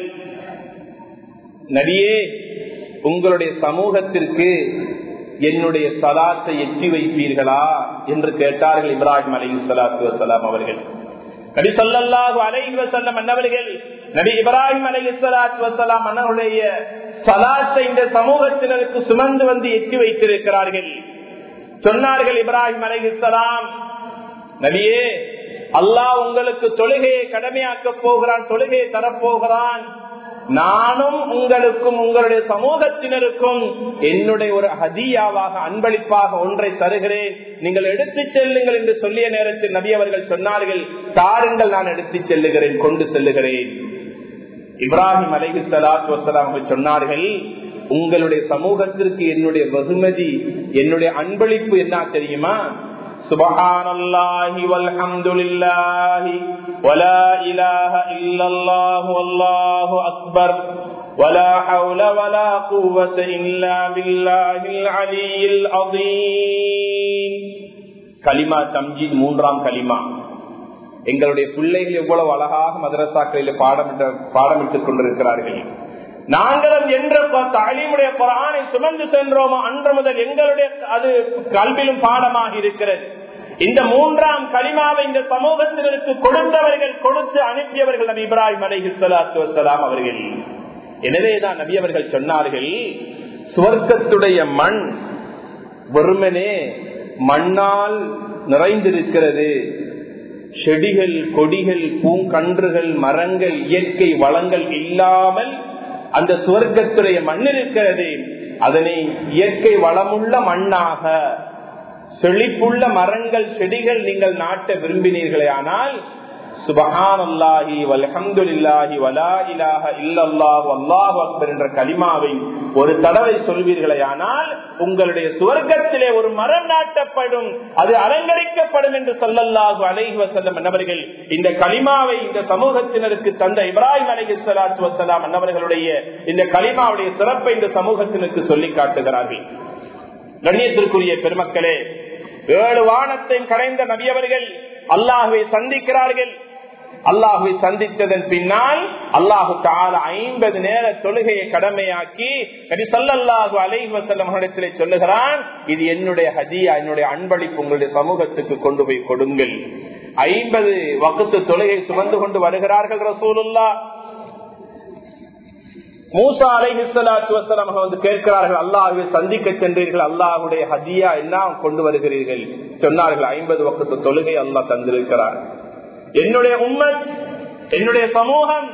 நபியே உங்களுடைய சமூகத்திற்கு என்னுடைய சலாத்தை எட்டி வைப்பீர்களா என்று கேட்டார்கள் இப்ராஹிம் அலி சலாத்து வசலாம் அவர்கள் நபி சொல்லல்லாஹு அலைஹி வசல்லம் அன்னவர்கள் நபி இப்ராஹிம் அலி சலாத்து வசலாம் அன்னவருடைய சலாத்தை இந்த சமூகத்தினருக்கு சுமந்து வந்து எட்டி வைத்திருக்கிறார்கள் சொன்னார்கள் இப்ராஹிம் அலைஹிஸ்லாம் நபியே அல்லாஹ் உங்களுக்கு தொழுகையை கடமையாக்க போகிறான் தொழுகையை தரப்போகிறான் நானும் உங்களுக்கும் உங்களுடைய சமூகத்தினருக்கும் என்னுடைய ஒரு ஹதியாவாக அன்பளிப்பாக ஒன்றை தருகிறேன் நீங்கள் எடுத்துச் செல்லுங்கள் என்று சொல்லிய நேரத்தில் நபி அவர்கள் சொன்னார்கள் தாருங்கள் நான் எடுத்துச் செல்லுகிறேன் கொண்டு செல்லுகிறேன் இப்ராஹிம் அலைஹி சலாத்து வசலாம் சொன்னார்கள் உங்களுடைய சமூகத்திற்கு என்னுடைய வெகுமதி என்னுடைய அன்பளிப்பு என்ன தெரியுமா سبحان الله والحمد لله ولا إله إلا الله والله أكبر ولا حول ولا قوة إلا بالله العلي العظيم கலிமா தம்ஜீத் மூன்றாம் கலிமா எங்களுடைய பிள்ளைகள் எவ்வளவு அழகாக மதரசாக்களில் பாடமிட்ட பாடமிட்டுக் கொண்டிருக்கிறார்கள் நாங்களும் என்ற தாலிமுடைய குரானை சுமந்து சென்றோமோ அன்று முதல் எங்களுடைய அது கல்விலும் பாடமாக இருக்கிறது இந்த மூன்றாம் களிமாவை இந்த சமூகத்தினருக்கு கொடுத்தவர்கள் கொடுத்து அனுப்பியவர்கள் நபி இப்ராஹிம் அலஹி சலாத்து வசலாம் அவர்கள் எனவேதான் நபி அவர்கள் சொன்னார்கள் சுவர்க்கத்துடைய மண் வெறுமனே மண்ணால் நிறைந்திருக்கிறது செடிகள் கொடிகள் பூங்கன்றுகள் மரங்கள் இயற்கை வளங்கள் இல்லாமல் அந்த சுவர்க்கத்துடைய மண் இருக்கிறது அதனை இயற்கை வளமுள்ள மண்ணாக செழிப்புள்ள மரங்கள் செடிகள் நீங்கள் நாட்ட விரும்பினீர்களே ஆனால் சுபஹான் அல்லாஹி வல்ஹம்துலில்லாஹி வலா இலாஹ இல்லல்லாஹு அல்லாஹு அக்பர் என்ற கலிமாவை ஒரு தடவை சொல்வீர்களே ஆனால் உங்களுடைய சுவர்க்கத்திலே ஒரு மரம் நாட்டப்படும் அது அலங்கரிக்கப்படும் என்று சொல்லல்லாஹு அலைஹி வசல்லம் என்னவர்கள் இந்த கலிமாவை இந்த சமூகத்தினருக்கு தந்த இப்ராஹிம் அலைஹி ஸலாத்து வஸலாம் அன்னவர்களுடைய இந்த கலிமாவுடைய சிறப்பை இந்த சமூகத்தினருக்கு சொல்லி காட்டுகிறார்கள் கண்ணியத்திற்குரிய பெருமக்களே ஏழு வானத்தை கடைந்த நபியவர்கள் அல்லாஹுவை சந்திக்கிறார்கள் அல்லாஹுவை சந்தித்ததன் பின்னால் அல்லாஹு தால ஐம்பது நேர தொழுகையை கடமையாக்கி நபி சொல்லல்லாஹு அலைஹி வசல்லம் இடத்திலே சொல்லுகிறான் இது என்னுடைய ஹதியா என்னுடைய அன்பளிப்பு உங்களுடைய சமூகத்துக்கு கொண்டு போய் கொடுங்கள் ஐம்பது வகுத்து தொழுகை சுமந்து கொண்டு வருகிறார்கள் ரசூலுல்லா மூசா அலைஹிஸ்லாத்து வசலாம் வந்து கேட்கிறார்கள் அல்லாஹுவை சந்திக்க சென்றீர்கள் அல்லாஹுடைய ஹதியா என்ன கொண்டு வருகிறீர்கள் சொன்னார்கள் ஐம்பது வக்கத்து தொழுகை அல்லாஹ் தந்திருக்கிறார் என்னுடைய உண்மை என்னுடைய சமூகம்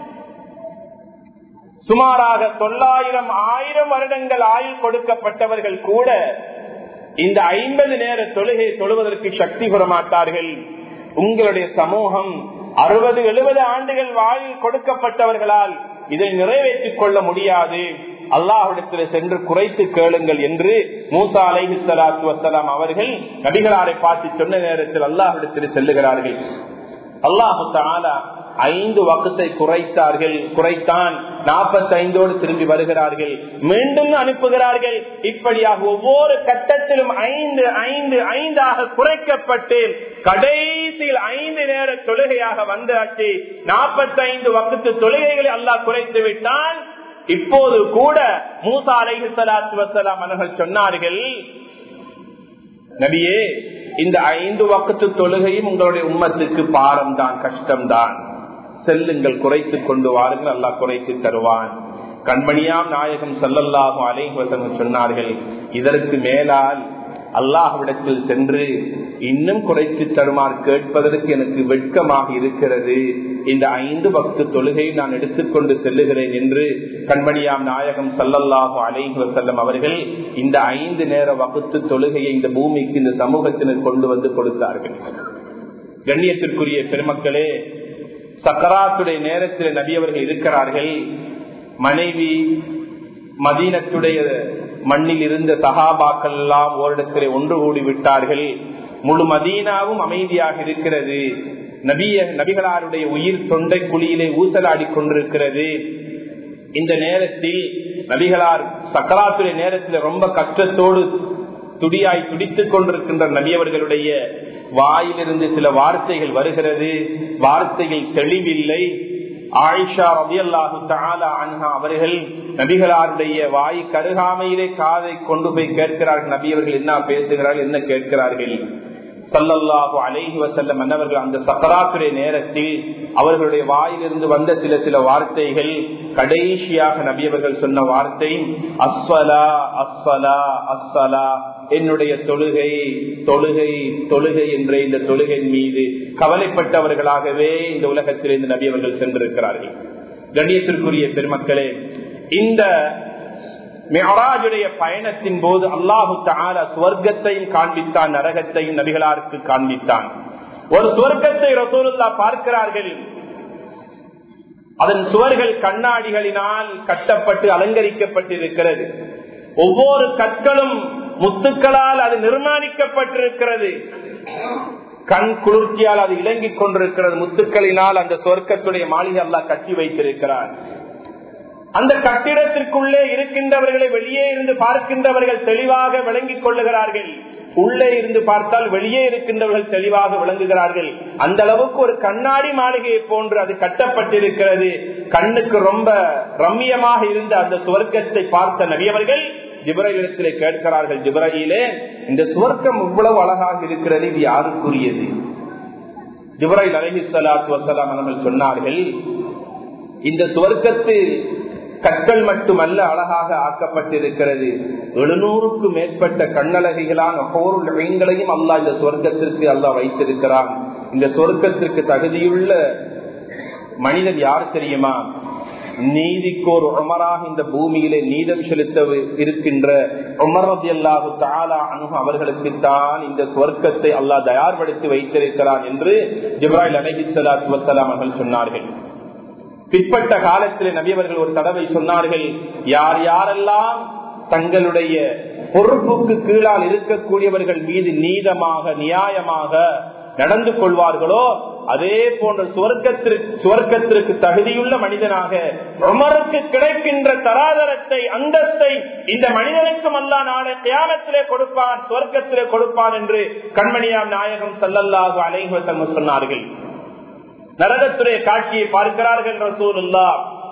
சுமாராக தொள்ளாயிரம் ஆயிரம் வருடங்கள் ஆயுள் கொடுக்கப்பட்டவர்கள் கூட இந்த ஐம்பது நேர தொழுகை தொழுவதற்கு சக்தி பெற மாட்டார்கள் உங்களுடைய சமூகம் அறுபது எழுபது ஆண்டுகள் வாயில் கொடுக்கப்பட்டவர்களால் இதை நிறைவேற்றிக் கொள்ள முடியாது அல்லாஹிடத்தில் சென்று குறைத்து கேளுங்கள் என்று மூசா அலைஹி சலாத்து வசலாம் அவர்கள் நபிகளாரை பார்த்து சொன்ன நேரத்தில் அல்லாஹிடத்தில் செல்லுகிறார்கள் அல்லாஹு தாலா ஐந்து வக்கத்தை குறைத்தார்கள் குறைத்தான் நாற்பத்தி ஐந்தோடு திரும்பி வருகிறார்கள் மீண்டும் அனுப்புகிறார்கள் இப்படியாக ஒவ்வொரு கட்டத்திலும் ஐந்து ஐந்து ஐந்தாக குறைக்கப்பட்டு கடைசியில் ஐந்து நேர தொழுகையாக வந்தாச்சு நாற்பத்தி ஐந்து வக்கத்து தொழுகைகளை அல்லாஹ் குறைத்து விட்டான் இப்போது கூட மூசா அலைஹி சலாத்து வசலாம் அவர்கள் சொன்னார்கள் நபியே இந்த ஐந்து வக்கத்து தொழுகையும் உங்களுடைய உம்மத்துக்கு பாரம் தான் கஷ்டம்தான் செல்லுங்கள் குறைத்து கொண்டு வாருங்கள் அல்லா குறைத்து தருவான் கண்மணியாம் நாயகம் செல்லல்லாகும் அலைவசம் சொன்னார்கள் இதற்கு மேலால் அல்லாஹ்விடத்தில் சென்று இன்னும் குறைத்து தருமாறு கேட்பதற்கு எனக்கு வெட்கமாக இருக்கிறது இந்த ஐந்து பக்து தொழுகையை நான் எடுத்துக்கொண்டு செல்லுகிறேன் என்று கண்மணியாம் நாயகம் சல்லல்லாஹு அலைஹி வசல்லம் அவர்கள் இந்த ஐந்து நேர வகுத்து தொழுகையை இந்த பூமிக்கு இந்த சமூகத்தினர் கொண்டு வந்து கொடுத்தார்கள் கண்ணியத்திற்குரிய பெருமக்களே சக்கராத்துடைய நேரத்தில் நபி அவர்கள் இருக்கிறார்கள் மனைவி மதீனத்துடைய மண்ணில் இருந்த சகாபாக்கள் எல்லாம் ஓரிடத்திலே ஒன்று கூடி விட்டார்கள் முழு மதீனாவும் அமைதியாக இருக்கிறது நபிய நபிகளாருடைய உயிர் தொண்டை குழியிலே ஊசலாடி கொண்டிருக்கிறது இந்த நேரத்தில் நபிகளார் சக்கராத்துடைய நேரத்தில் ரொம்ப கஷ்டத்தோடு துடியாய் துடித்துக் கொண்டிருக்கின்ற நபியவர்களுடைய வாயிலிருந்து சில வார்த்தைகள் வருகிறது வார்த்தைகள் தெளிவில்லை ஆயிஷா ரபியல்லாஹு தாலா அன்ஹா அவர்கள் நபிகளாருடைய வாய் கருகாமையிலே காதை கொண்டு போய் கேட்கிறார்கள் நபி அவர்கள் என்ன பேசுகிறார்கள் என்ன கேட்கிறார்கள் சல்லல்லாஹு அலைஹி வசல்லம் அன்னவர்கள் அந்த சக்கராத்துடைய நேரத்தில் அவர்களுடைய வாயிலிருந்து வந்த சில சில வார்த்தைகள் கடைசியாக நபியவர்கள் சொன்ன வார்த்தை அஸ்வலா அஸ்வலா அஸ்வலா என்னுடைய தொழுகை தொழுகை தொழுகை என்ற இந்த தொழுகை மீது கவலைப்பட்டவர்களாகவே இந்த உலகத்தில் இந்த நபி அவர்கள் சென்றிருக்கிறார்கள் கண்ணியத்திற்குரிய பெருமக்களே இந்த மெஹராஜுடைய பயணத்தின் போது அல்லாஹு தாலா சுவர்க்கத்தையும் காண்பித்தான் நரகத்தையும் நபிகளாருக்கு காண்பித்தான் ஒரு சுவர்க்கத்தை ரசூலுல்லா பார்க்கிறார்கள் அதன் சுவர்கள் கண்ணாடிகளினால் கட்டப்பட்டு அலங்கரிக்கப்பட்டிருக்கிறது ஒவ்வொரு கற்களும் முத்துக்களால் அது நிர்மாணிக்கப்பட்டிருக்கிறது கண் குளிர்ச்சியால் அது இலங்கிக் கொண்டிருக்கிறது முத்துக்களினால் அந்த சொர்க்கத்துடைய மாளிகை அல்லா கட்டி வைத்திருக்கிறார் அந்த கட்டிடத்திற்குள்ளே இருக்கின்றவர்களை வெளியே இருந்து பார்க்கின்றவர்கள் தெளிவாக விளங்கிக் கொள்ளுகிறார்கள் உள்ளே இருந்து பார்த்தால் வெளியே இருக்கின்றவர்கள் தெளிவாக விளங்குகிறார்கள் அந்த அளவுக்கு ஒரு கண்ணாடி மாளிகையை போன்று அது கட்டப்பட்டிருக்கிறது கண்ணுக்கு ரொம்ப ரம்மியமாக இருந்த அந்த சுவர்க்கத்தை பார்த்த நபியவர்கள் ஜிப்ரயிலே கேட்கிறார்கள் ஜிப்ரயிலே இந்த சுவர்க்கம் இவ்வளவு அழகாக இருக்கிறது இது யாருக்குரியது ஜிப்ரைல் அலஹி சலாத்து வசலாம் அவர்கள் சொன்னார்கள் இந்த சுவர்க்கத்து கற்கள் மட்டுமல்ல அழகாக ஆக்கப்பட்டிருக்கிறது எழுநூறுக்கு மேற்பட்ட கண்ணழகிகளான பொருளையும் அல்லா இந்த சொர்க்கத்திற்கு அல்லா வைத்திருக்கிறான் இந்த சொர்க்கத்திற்கு தகுதியுள்ள மனிதன் யார் தெரியுமா நீதிக்கோர் உமராக இந்த பூமியிலே நீதம் செலுத்த இருக்கின்ற உமரதி அல்லாஹு தாலா அனு அவர்களுக்குத்தான் இந்த சொர்க்கத்தை அல்லாஹ் தயார்படுத்தி வைத்திருக்கிறான் என்று ஜிப்ராஹில் அலஹி சலாத்து வசலாம் அவர்கள் சொன்னார்கள் பிற்பட்ட காலத்தில் நபியவர்கள் ஒரு தடவை சொன்னார்கள் யார் யாரெல்லாம் தங்களுடைய பொறுப்புக்கு கீழால் இருக்கக்கூடியவர்கள் மீது நீதமாக நியாயமாக நடந்து கொள்வார்களோ அதே போன்ற சுவர்க்கத்திற்கு சுவர்க்கத்திற்கு தகுதியுள்ள மனிதனாக உமருக்கு கிடைக்கின்ற தராதரத்தை அந்தஸ்தை இந்த மனிதனுக்கும் அல்லா நாளை தியானத்திலே கொடுப்பான் சுவர்க்கத்திலே கொடுப்பான் என்று கண்மணியாம் நாயகம் சல்லல்லாஹு அலைவசம் சொன்னார்கள் நரகத்துடைய காட்சியை பார்க்கிறார்கள் ரசூலுல்லா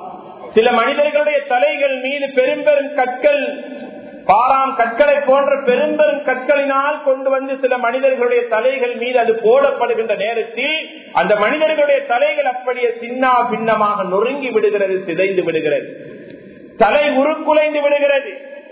சில மனிதர்களுடைய தலைகள் மீது பெரும்பெரும் கற்கள் பாராம் கற்களை போன்ற பெரும்பெரும் கற்களினால் கொண்டு வந்து சில மனிதர்களுடைய தலைகள் மீது அது போடப்படுகின்ற நேரத்தில் அந்த மனிதர்களுடைய தலைகள் அப்படியே சின்னா பின்னமாக நொறுங்கி விடுகிறது சிதைந்து விடுகிறது தலை உருக்குலைந்து விடுகிறது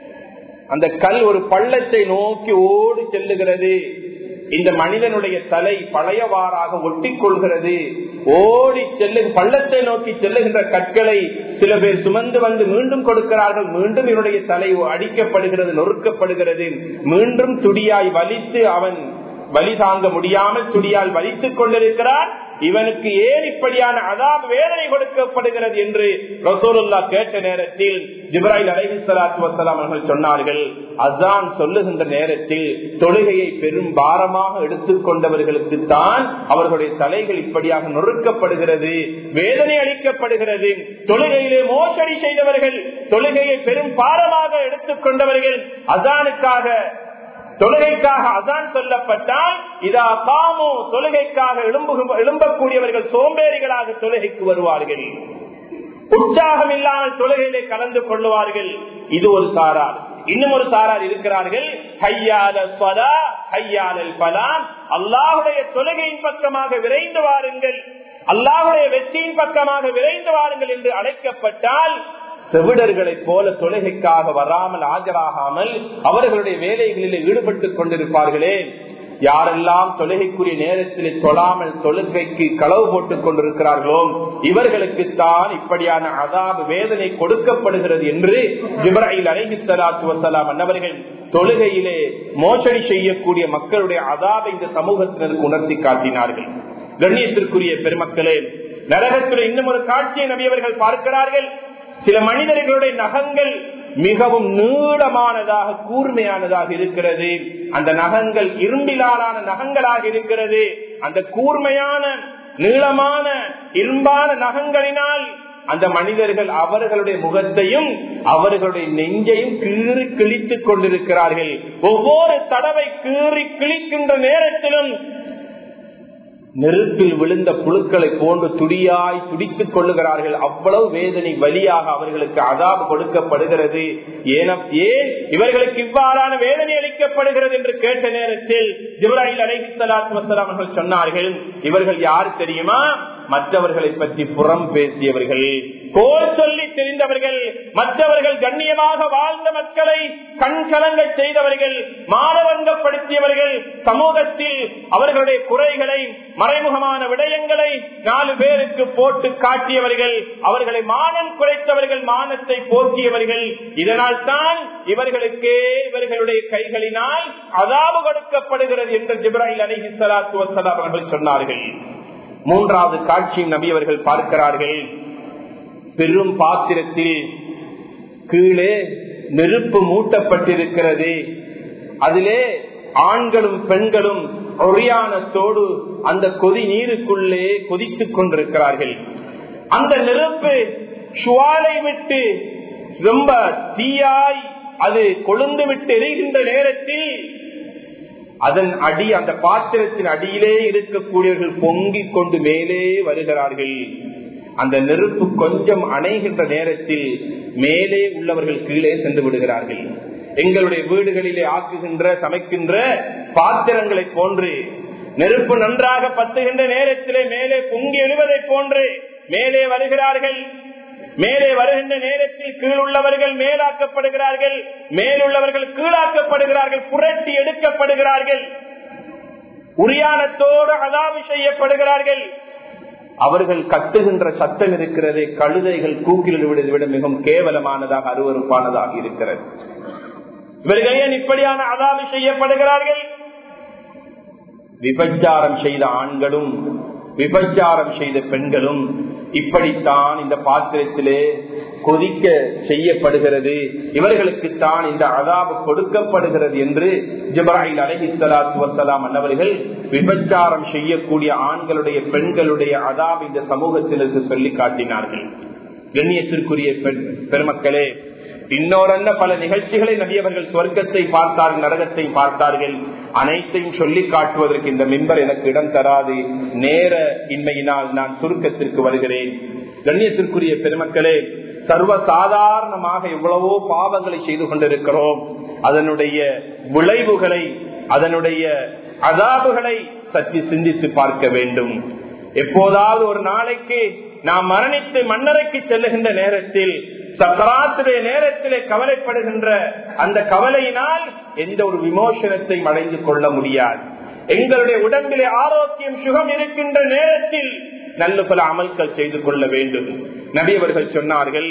அந்த கல் ஒரு பள்ளத்தை நோக்கி ஓடி செல்லுகிறது இந்த மனிதனுடைய தலை பழையவாறாக ஒட்டி கொள்கிறது ஓடி செல்லு பள்ளத்தை நோக்கி செல்லுகின்ற கற்களை சில பேர் சுமந்து வந்து மீண்டும் கொடுக்கிறார்கள் மீண்டும் இவனுடைய தலை அடிக்கப்படுகிறது நொறுக்கப்படுகிறது மீண்டும் துடியாய் வலித்து அவன் வலி தாங்க முடியாமல் துடியால் வலித்துக் கொண்டிருக்கிறான் இவனுக்கு ஏன் இப்படியான அதாப் வேதனை கொடுக்கப்படுகிறது என்று ரசோலுல்லா கேட்ட நேரத்தில் ஜிப்ராஹில் அலஹி சலாத்து வசலாம் அவர்கள் சொன்னார்கள் அசான் சொல்லுகின்ற நேரத்தில் தொழுகையை பெரும் பாரமாக எடுத்துக் கொண்டவர்களுக்கு தான் அவர்களுடைய தலைகள் இப்படியாக நொறுக்கப்படுகிறது வேதனை அளிக்கப்படுகிறது தொழுகையிலே மோசடி செய்தவர்கள் தொழுகையை பெரும் பாரமாக எடுத்துக் கொண்டவர்கள் அசானுக்காக தொழுகைக்காக அதான் சொல்லப்பட்டால் இதா காமோ தொழுகைக்காக எழும்பக்கூடியவர்கள் சோம்பேறிகளாக தொழுகைக்கு வருவார்கள் உற்சாகம் இல்லாமல் தொழுகையிலே கலந்து கொள்ளுவார்கள் இது ஒரு சாரார் இன்னும் ஒரு சாரார் இருக்கிறார்கள் அல்லாஹுடைய தொழுகையின் பக்கமாக விரைந்து வாருங்கள் அல்லாஹுடைய வெற்றியின் பக்கமாக விரைந்து வாருங்கள் என்று அழைக்கப்பட்டால் செவிடர்களைப் போல தொழுகைக்காக வராமல் ஆஜராகாமல் அவர்களுடைய வேலைகளில் ஈடுபட்டுக் கொண்டிருப்பார்களே யாரெல்லாம் தொழுகைக்குரிய நேரத்தில் தொழாமல் தொழுகைக்கு களவு போட்டுக் கொண்டிருக்கிறார்களோ இவர்களுக்குத்தான் இப்படியான அதாபு வேதனை கொடுக்கப்படுகிறது என்று ஜிப்ராஹில் அலஹி சலாத்து வசலாம் அன்னவர்கள் தொழுகையிலே மோசடி செய்யக்கூடிய மக்களுடைய அதாபை இந்த சமூகத்தினருக்கு உணர்த்தி காட்டினார்கள் கண்ணியத்திற்குரிய பெருமக்களே நரகத்தில் இன்னும் ஒரு காட்சியை நபியவர்கள் பார்க்கிறார்கள் சில மனிதர்களுடைய நகங்கள் மிகவும் நீளமானதாக கூர்மையானதாக இருக்கிறது அந்த நகங்கள் இரும்பிலான நகங்களாக இருக்கிறது அந்த கூர்மையான நீளமான இரும்பான நகங்களினால் அந்த மனிதர்கள் அவர்களுடைய முகத்தையும் அவர்களுடைய நெஞ்சையும் கீறி கிழித்துக் கொண்டிருக்கிறார்கள் ஒவ்வொரு தடவை கீறி கிழிக்கின்ற நேரத்திலும் நெருப்பில் விழுந்த புழுக்களை போன்று துடியாய் துடித்துக் கொள்ளுகிறார்கள் அவ்வளவு வேதனை வழியாக அவர்களுக்கு அதாபு கொடுக்கப்படுகிறது ஏன் இவர்களுக்கு இவ்வாறான வேதனை அளிக்கப்படுகிறது என்று கேட்ட நேரத்தில் ஜிப்ராஹில் அலைஹி சலாத்து வசலாம் அவர்கள் சொன்னார்கள் இவர்கள் யார் தெரியுமா மற்றவர்களை பற்றி புறம் பேசியவர்கள் கோல் சொல்லி தெரிந்தவர்கள் மற்றவர்கள் கண்ணியமாக வாழ்ந்த மக்களை கண்கலங்க செய்தவர்கள் மானவங்கப்படுத்தியவர்கள் சமூகத்தில் அவர்களுடைய குறைகளை மறைமுகமான விடயங்களை நாலு பேருக்கு போட்டு காட்டியவர்கள் அவர்களை மானம் குறைத்தவர்கள் மானத்தை போக்கியவர்கள் இதனால் தான் இவர்களுக்கே இவர்களுடைய கைகளினால் அதாவு கொடுக்கப்படுகிறது என்று ஜிப்ராஹில் அலஹி சலாத்து வசலாம் அவர்கள் சொன்னார்கள் மூன்றாவது காட்சியும் நபி அவர்கள் பார்க்கிறார்கள் பெரும் பாத்திரத்தில் கீழே நெருப்பு மூட்டப்பட்டிருக்கிறது அதிலே ஆண்களும் பெண்களும் ஒரியானத்தோடு அந்த கொதி நீருக்குள்ளே கொதித்துக் கொண்டிருக்கிறார்கள் அந்த நெருப்பு சுவாலை விட்டு ரொம்ப தீயாய் அது கொழுந்து விட்டு எரிகின்ற நேரத்தில் அதன் அடி அந்த பாத்திரத்தின் அடியிலே இருக்கக்கூடியவர்கள் பொங்கிக் கொண்டு மேலே வருகிறார்கள் அந்த நெருப்பு கொஞ்சம் அணைகின்ற நேரத்தில் மேலே உள்ளவர்கள் கீழே சென்று விடுகிறார்கள் எங்களுடைய வீடுகளிலே ஆக்குகின்ற சமைக்கின்ற பாத்திரங்களை போன்று நெருப்பு நன்றாக பத்துகின்ற நேரத்திலே மேலே பொங்கி எழுவதை போன்று மேலே வருகிறார்கள் மேலே வருகின்ற நேரத்தில் கீழுள்ளவர்கள் மேலாக்கப்படுகிறார்கள் மேலுள்ளவர்கள் கீழாக்கப்படுகிறார்கள் புரட்டி எடுக்கப்படுகிறார்கள் உரியானத்தோடு அதாவு செய்யப்படுகிறார்கள் அவர்கள் கட்டுகின்ற சத்தம் இருக்கிறது கழுதைகள் கூக்கில் விடுவதை விட மிகவும் கேவலமானதாக அருவறுப்பானதாக இருக்கிறது இவர்கள் ஏன் இப்படியான அதாவு செய்யப்படுகிறார்கள் விபச்சாரம் செய்த ஆண்களும் விபச்சாரம் செய்த பெண்களும் இப்படித்தான் இந்த பாத்திரத்திலே கொதிக்க செய்யப்படுகிறது இவர்களுக்குத்தான் இந்த அதாபு கொடுக்கப்படுகிறது என்று ஜிப்ராஹில் அலஹி சலாத்து வசலாம் அன்னவர்கள் விபச்சாரம் செய்யக்கூடிய ஆண்களுடைய பெண்களுடைய அதாப் இந்த சமூகத்திற்கு சொல்லி காட்டினார்கள் கண்ணியத்திற்குரிய பெருமக்களே இன்னொரு பல நிகழ்ச்சிகளை நபியவர்கள் சொர்க்கத்தை பார்த்தார்கள் நரகத்தை பார்த்தார்கள் அனைத்தையும் சொல்லி காட்டுவதற்கு இந்த மின்பர் எனக்கு இடம் தராது நேர இன்மையினால் நான் சுருக்கத்திற்கு வருகிறேன் கண்ணியத்திற்குரிய பெருமக்களே சர்வ சாதாரணமாக எவ்வளவோ பாவங்களை செய்து கொண்டிருக்கிறோம் அதனுடைய விளைவுகளை அதனுடைய அதாபுகளை சற்று சிந்தித்து பார்க்க வேண்டும் எப்போதாவது ஒரு நாளைக்கு நாம் மரணித்து மன்னரைக்கு செல்லுகின்ற நேரத்தில் சக்கராத்துடைய நேரத்திலே கவலைப்படுகின்ற அந்த கவலையினால் எந்த ஒரு விமோசனத்தை அடைந்து கொள்ள முடியாது எங்களுடைய உடம்பிலே ஆரோக்கியம் சுகம் இருக்கின்ற நேரத்தில் நல்ல பல அமல்கள் செய்து கொள்ள வேண்டும் நபி அவர்கள் சொன்னார்கள்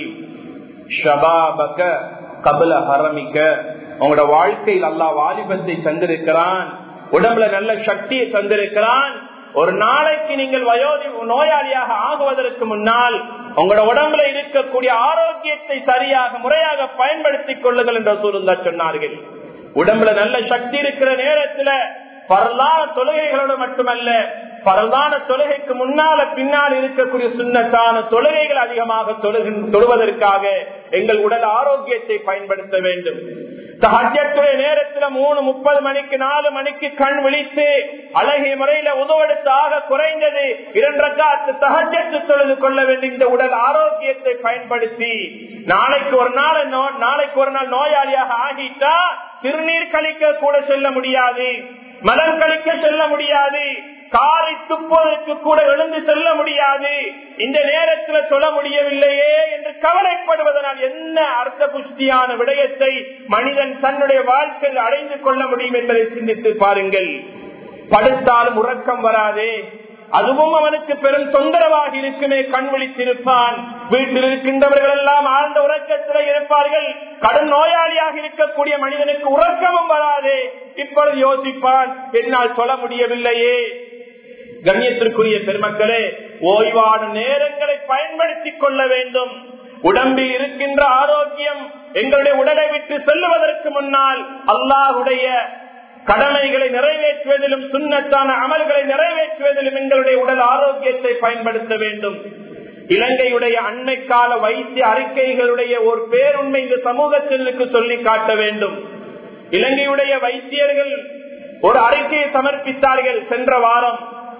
ஷபாபக கபல ஹரமிக்க உங்களோட வாழ்க்கையில் அல்லா வாலிபத்தை தந்திருக்கிறான் உடம்புல நல்ல சக்தியை தந்திருக்கிறான் ஒரு நாளைக்கு நீங்கள் வயோதி நோயாளியாக ஆகுவதற்கு முன்னால் உங்களோட உடம்புல இருக்கக்கூடிய ஆரோக்கியத்தை சரியாக முறையாக பயன்படுத்திக் கொள்ளுங்கள் என்று சூழ்ந்தா சொன்னார்கள் உடம்புல நல்ல சக்தி இருக்கிற நேரத்துல பரலான தொழுகைகளோடு மட்டுமல்ல பரலான தொழுகைக்கு முன்னால பின்னால் இருக்கக்கூடிய சுண்ணத்தான தொழுகைகள் அதிகமாக தொழுவதற்காக எங்கள் உடல் ஆரோக்கியத்தை பயன்படுத்த வேண்டும் சஹஜத்துடைய நேரத்துல மூணு முப்பது மணிக்கு நாலு மணிக்கு கண் விழித்து அழகிய முறையில உதவெடுத்து ஆக குறைந்தது இரண்டு காத்து சஹஜத்து தொழுது கொள்ள வேண்டிய இந்த உடல் ஆரோக்கியத்தை பயன்படுத்தி நாளைக்கு ஒரு நாள் நாளைக்கு ஒரு நாள் நோயாளியாக ஆகிட்டா திருநீர் கழிக்க கூட செல்ல முடியாது மலம் கழிக்க செல்ல முடியாது காரை துப்புவதற்கு கூட எழுந்து செல்ல முடியாது இந்த நேரத்தில் சொல்ல முடியவில்லையே என்று கவலைப்படுவதனால் என்ன அர்த்த புஷ்டியான விடயத்தை மனிதன் தன்னுடைய வாழ்க்கையில் அடைந்து கொள்ள முடியும் என்பதை சிந்தித்து பாருங்கள் படுத்தாலும் உறக்கம் வராதே அதுவும் அவனுக்கு பெரும் தொந்தரவாக இருக்குமே கண் விழித்திருப்பான் வீட்டில் இருக்கின்றவர்கள் எல்லாம் ஆழ்ந்த உறக்கத்தில் இருப்பார்கள் கடும் நோயாளியாக இருக்கக்கூடிய மனிதனுக்கு உறக்கமும் வராதே இப்பொழுது யோசிப்பான் என்னால் சொல்ல முடியவில்லையே கண்ணியத்திற்குரிய பெருமக்களே ஓய்வான நேரங்களை பயன்படுத்திக் கொள்ள வேண்டும் உடம்பில் இருக்கின்ற ஆரோக்கியம் எங்களுடைய உடலை விட்டு செல்லுவதற்கு முன்னால் அல்லாஹுடைய கடமைகளை நிறைவேற்றுவதிலும் சுண்ணத்தான அமல்களை நிறைவேற்றுவதிலும் எங்களுடைய உடல் ஆரோக்கியத்தை பயன்படுத்த வேண்டும் இலங்கையுடைய அண்மை கால வைத்திய அறிக்கைகளுடைய ஒரு பேருண்மை இந்த சமூகத்திற்கு சொல்லி காட்ட வேண்டும் இலங்கையுடைய வைத்தியர்கள் ஒரு அறிக்கையை சமர்ப்பித்தார்கள் சென்ற வாரம்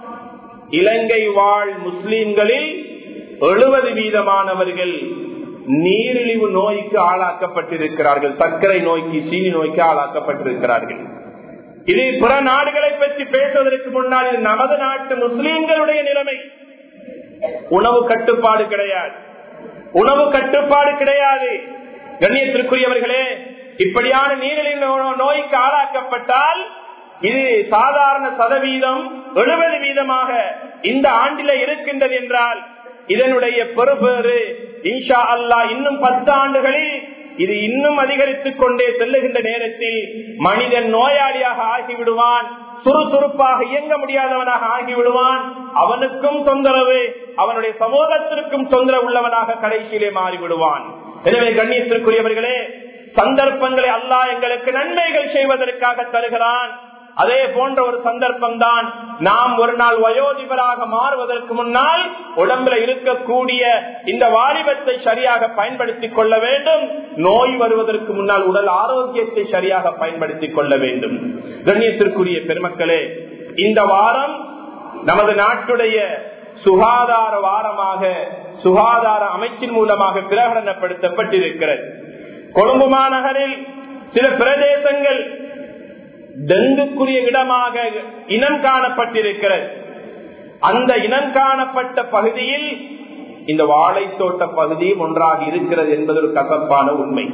இலங்கை வாழ் முஸ்லிம்களில் எழுபது வீதமானவர்கள் நீரிழிவு நோய்க்கு ஆளாக்கப்பட்டிருக்கிறார்கள் சர்க்கரை நோய்க்கு சீனி நோய்க்கு ஆளாக்கப்பட்டிருக்கிறார்கள் இது பிற நாடுகளை பற்றி பேசுவதற்கு முன்னால் இது நமது நாட்டு முஸ்லீம்களுடைய நிலைமை உணவு கட்டுப்பாடு கிடையாது உணவு கட்டுப்பாடு கிடையாது கண்ணியத்திற்குரியவர்களே இப்படியான நீரிழிவு நோய்க்கு ஆளாக்கப்பட்டால் இது சாதாரண சதவீதம் எழுபது வீதமாக இந்த ஆண்டில இருக்கின்றது என்றால் இதனுடைய பெறுபேறு இன்ஷா அல்லா இன்னும் பத்து ஆண்டுகளில் இது இன்னும் அதிகரித்துக் கொண்டே செல்லுகின்ற நேரத்தில் மனிதன் நோயாளியாக ஆகிவிடுவான் சுறுசுறுப்பாக இயங்க முடியாதவனாக ஆகிவிடுவான் அவனுக்கும் தொந்தரவு அவனுடைய சமூகத்திற்கும் தொந்தரவு உள்ளவனாக கடைசியிலே மாறிவிடுவான் எனவே கண்ணியத்திற்குரியவர்களே சந்தர்ப்பங்களை அல்லாஹ் எங்களுக்கு நன்மைகள் செய்வதற்காக தருகிறான் அதே போன்ற ஒரு சந்தர்ப்பம் தான் நாம் ஒரு நாள் வயோதிபராக மாறுவதற்கு முன்னால் உடம்புல இருக்கக்கூடிய இந்த வாலிபத்தை சரியாக பயன்படுத்திக் கொள்ள வேண்டும் நோய் வருவதற்கு முன்னால் உடல் ஆரோக்கியத்தை சரியாக பயன்படுத்திக் கொள்ள வேண்டும் கண்ணியத்திற்குரிய பெருமக்களே இந்த வாரம் நமது நாட்டுடைய சுகாதார வாரமாக சுகாதார அமைச்சின் மூலமாக பிரகடனப்படுத்தப்பட்டிருக்கிறது கொழும்பு மாநகரில் சில பிரதேசங்கள் டெங்குக்குரிய இடமாக இனம் காணப்பட்டிருக்கிறது அந்த இனம் காணப்பட்ட பகுதியில் இந்த வாழைத்தோட்ட பகுதியும் ஒன்றாக இருக்கிறது என்பது ஒரு கசப்பான உண்மை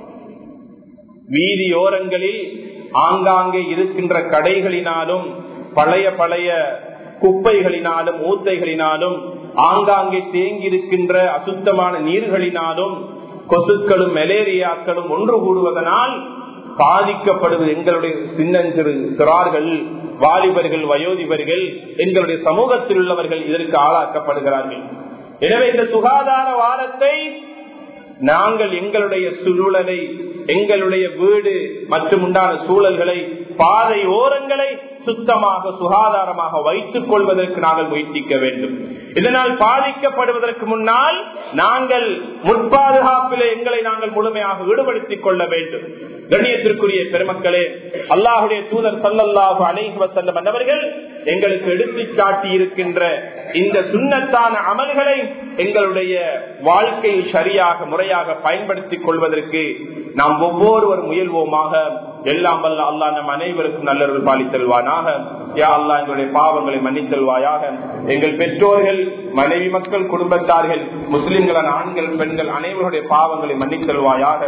வீதியோரங்களில் ஆங்காங்கே இருக்கின்ற கடைகளினாலும் பழைய பழைய குப்பைகளினாலும் ஊத்தைகளினாலும் ஆங்காங்கே தேங்கி இருக்கின்ற அசுத்தமான நீர்களினாலும் கொசுக்களும் மலேரியாக்களும் ஒன்று கூடுவதனால் பாதிக்கப்படுவது எங்களுடைய சின்னஞ்சிறு சிறார்கள் வாலிபர்கள் வயோதிபர்கள் எங்களுடைய சமூகத்தில் உள்ளவர்கள் இதற்கு ஆளாக்கப்படுகிறார்கள் எனவே இந்த சுகாதார வாரத்தை நாங்கள் எங்களுடைய சூழலை எங்களுடைய வீடு மற்றும் உண்டான சூழல்களை பாதை ஓரங்களை சுத்தமாக சுகாதாரமாக வைத்துக் கொள்வதற்கு நாங்கள் முயற்சிக்க வேண்டும் இதனால் பாதிக்கப்படுவதற்கு முன்னால் நாங்கள் முற்பாதுகாப்பிலே எங்களை நாங்கள் முழுமையாக ஈடுபடுத்திக் கொள்ள வேண்டும் கண்ணியத்திற்குரிய பெருமக்களே அல்லாஹுடைய தூதர் சல்லல்லாஹு அலைஹி வசல்லம் என்பவர்கள் எங்களுக்கு எடுத்து காட்டி இருக்கின்ற இந்த சுண்ணத்தான அமல்களை எங்களுடைய வாழ்க்கையில் சரியாக முறையாக பயன்படுத்திக் கொள்வதற்கு நாம் ஒவ்வொருவர் முயல்வோமாக எல்லாம் வல்ல அல்லா நம் அனைவருக்கும் நல்லொரு பாலித்தல்வானாக யா அல்லா எங்களுடைய பாவங்களை மன்னித்தல்வாயாக எங்கள் பெற்றோர்கள் மனைவி மக்கள் குடும்பத்தார்கள் முஸ்லிம்களான ஆண்கள் பெண்கள் அனைவருடைய பாவங்களை மன்னித்தல்வாயாக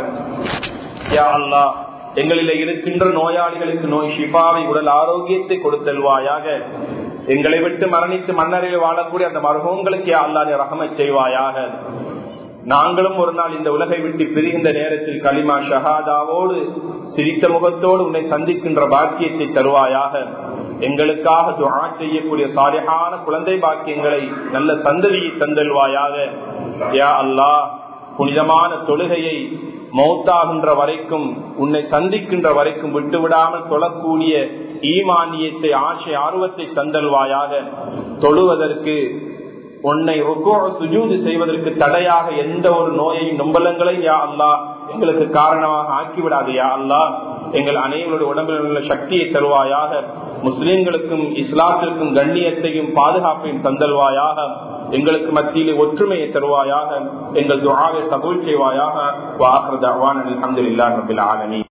யா அல்லா எங்களில் இருக்கின்ற நோயாளிகளுக்கு நோய் ஷிபாவை உடல் ஆரோக்கியத்தை கொடுத்தல்வாயாக எங்களை விட்டு மரணித்து மன்னரில் வாழக்கூடிய அந்த மருகங்களுக்கு யா அல்லா நீ ரகமை செய்வாயாக நாங்களும் ஒரு நாள் இந்த உலகை விட்டு பிரிகின்ற நேரத்தில் களிமா ஷஹாதாவோடு சிரித்த முகத்தோடு உன்னை சந்திக்கின்ற பாக்கியத்தை தருவாயாக எங்களுக்காக துவா செய்யக்கூடிய சாலியான குழந்தை பாக்கியங்களை நல்ல சந்ததியை தந்தல்வாயாக யா அல்லாஹ் புனிதமான தொழுகையை மௌத்தாகின்ற வரைக்கும் உன்னை சந்திக்கின்ற வரைக்கும் விட்டுவிடாமல் தொழக்கூடிய ஈமானியத்தை ஆசை ஆர்வத்தை தந்தல்வாயாக தொழுவதற்கு உன்னை சுஜூது செய்வதற்கு தடையாக எந்த ஒரு நோயையும் நொம்பலங்களை யா அல்லா எங்களுக்கு காரணமாக ஆக்கிவிடாது யா அல்லா எங்கள் அனைவருடைய உடம்பில் உள்ள சக்தியை தருவாயாக முஸ்லிம்களுக்கும் இஸ்லாத்திற்கும் கண்ணியத்தையும் பாதுகாப்பையும் தந்தல்வாயாக எங்களுக்கு மத்தியிலே ஒற்றுமையை தருவாயாக எங்கள் துவாவை கபூல் செய்வாயாக வாஹர் தவான் அலமதுல்லா ரபில் ஆலமி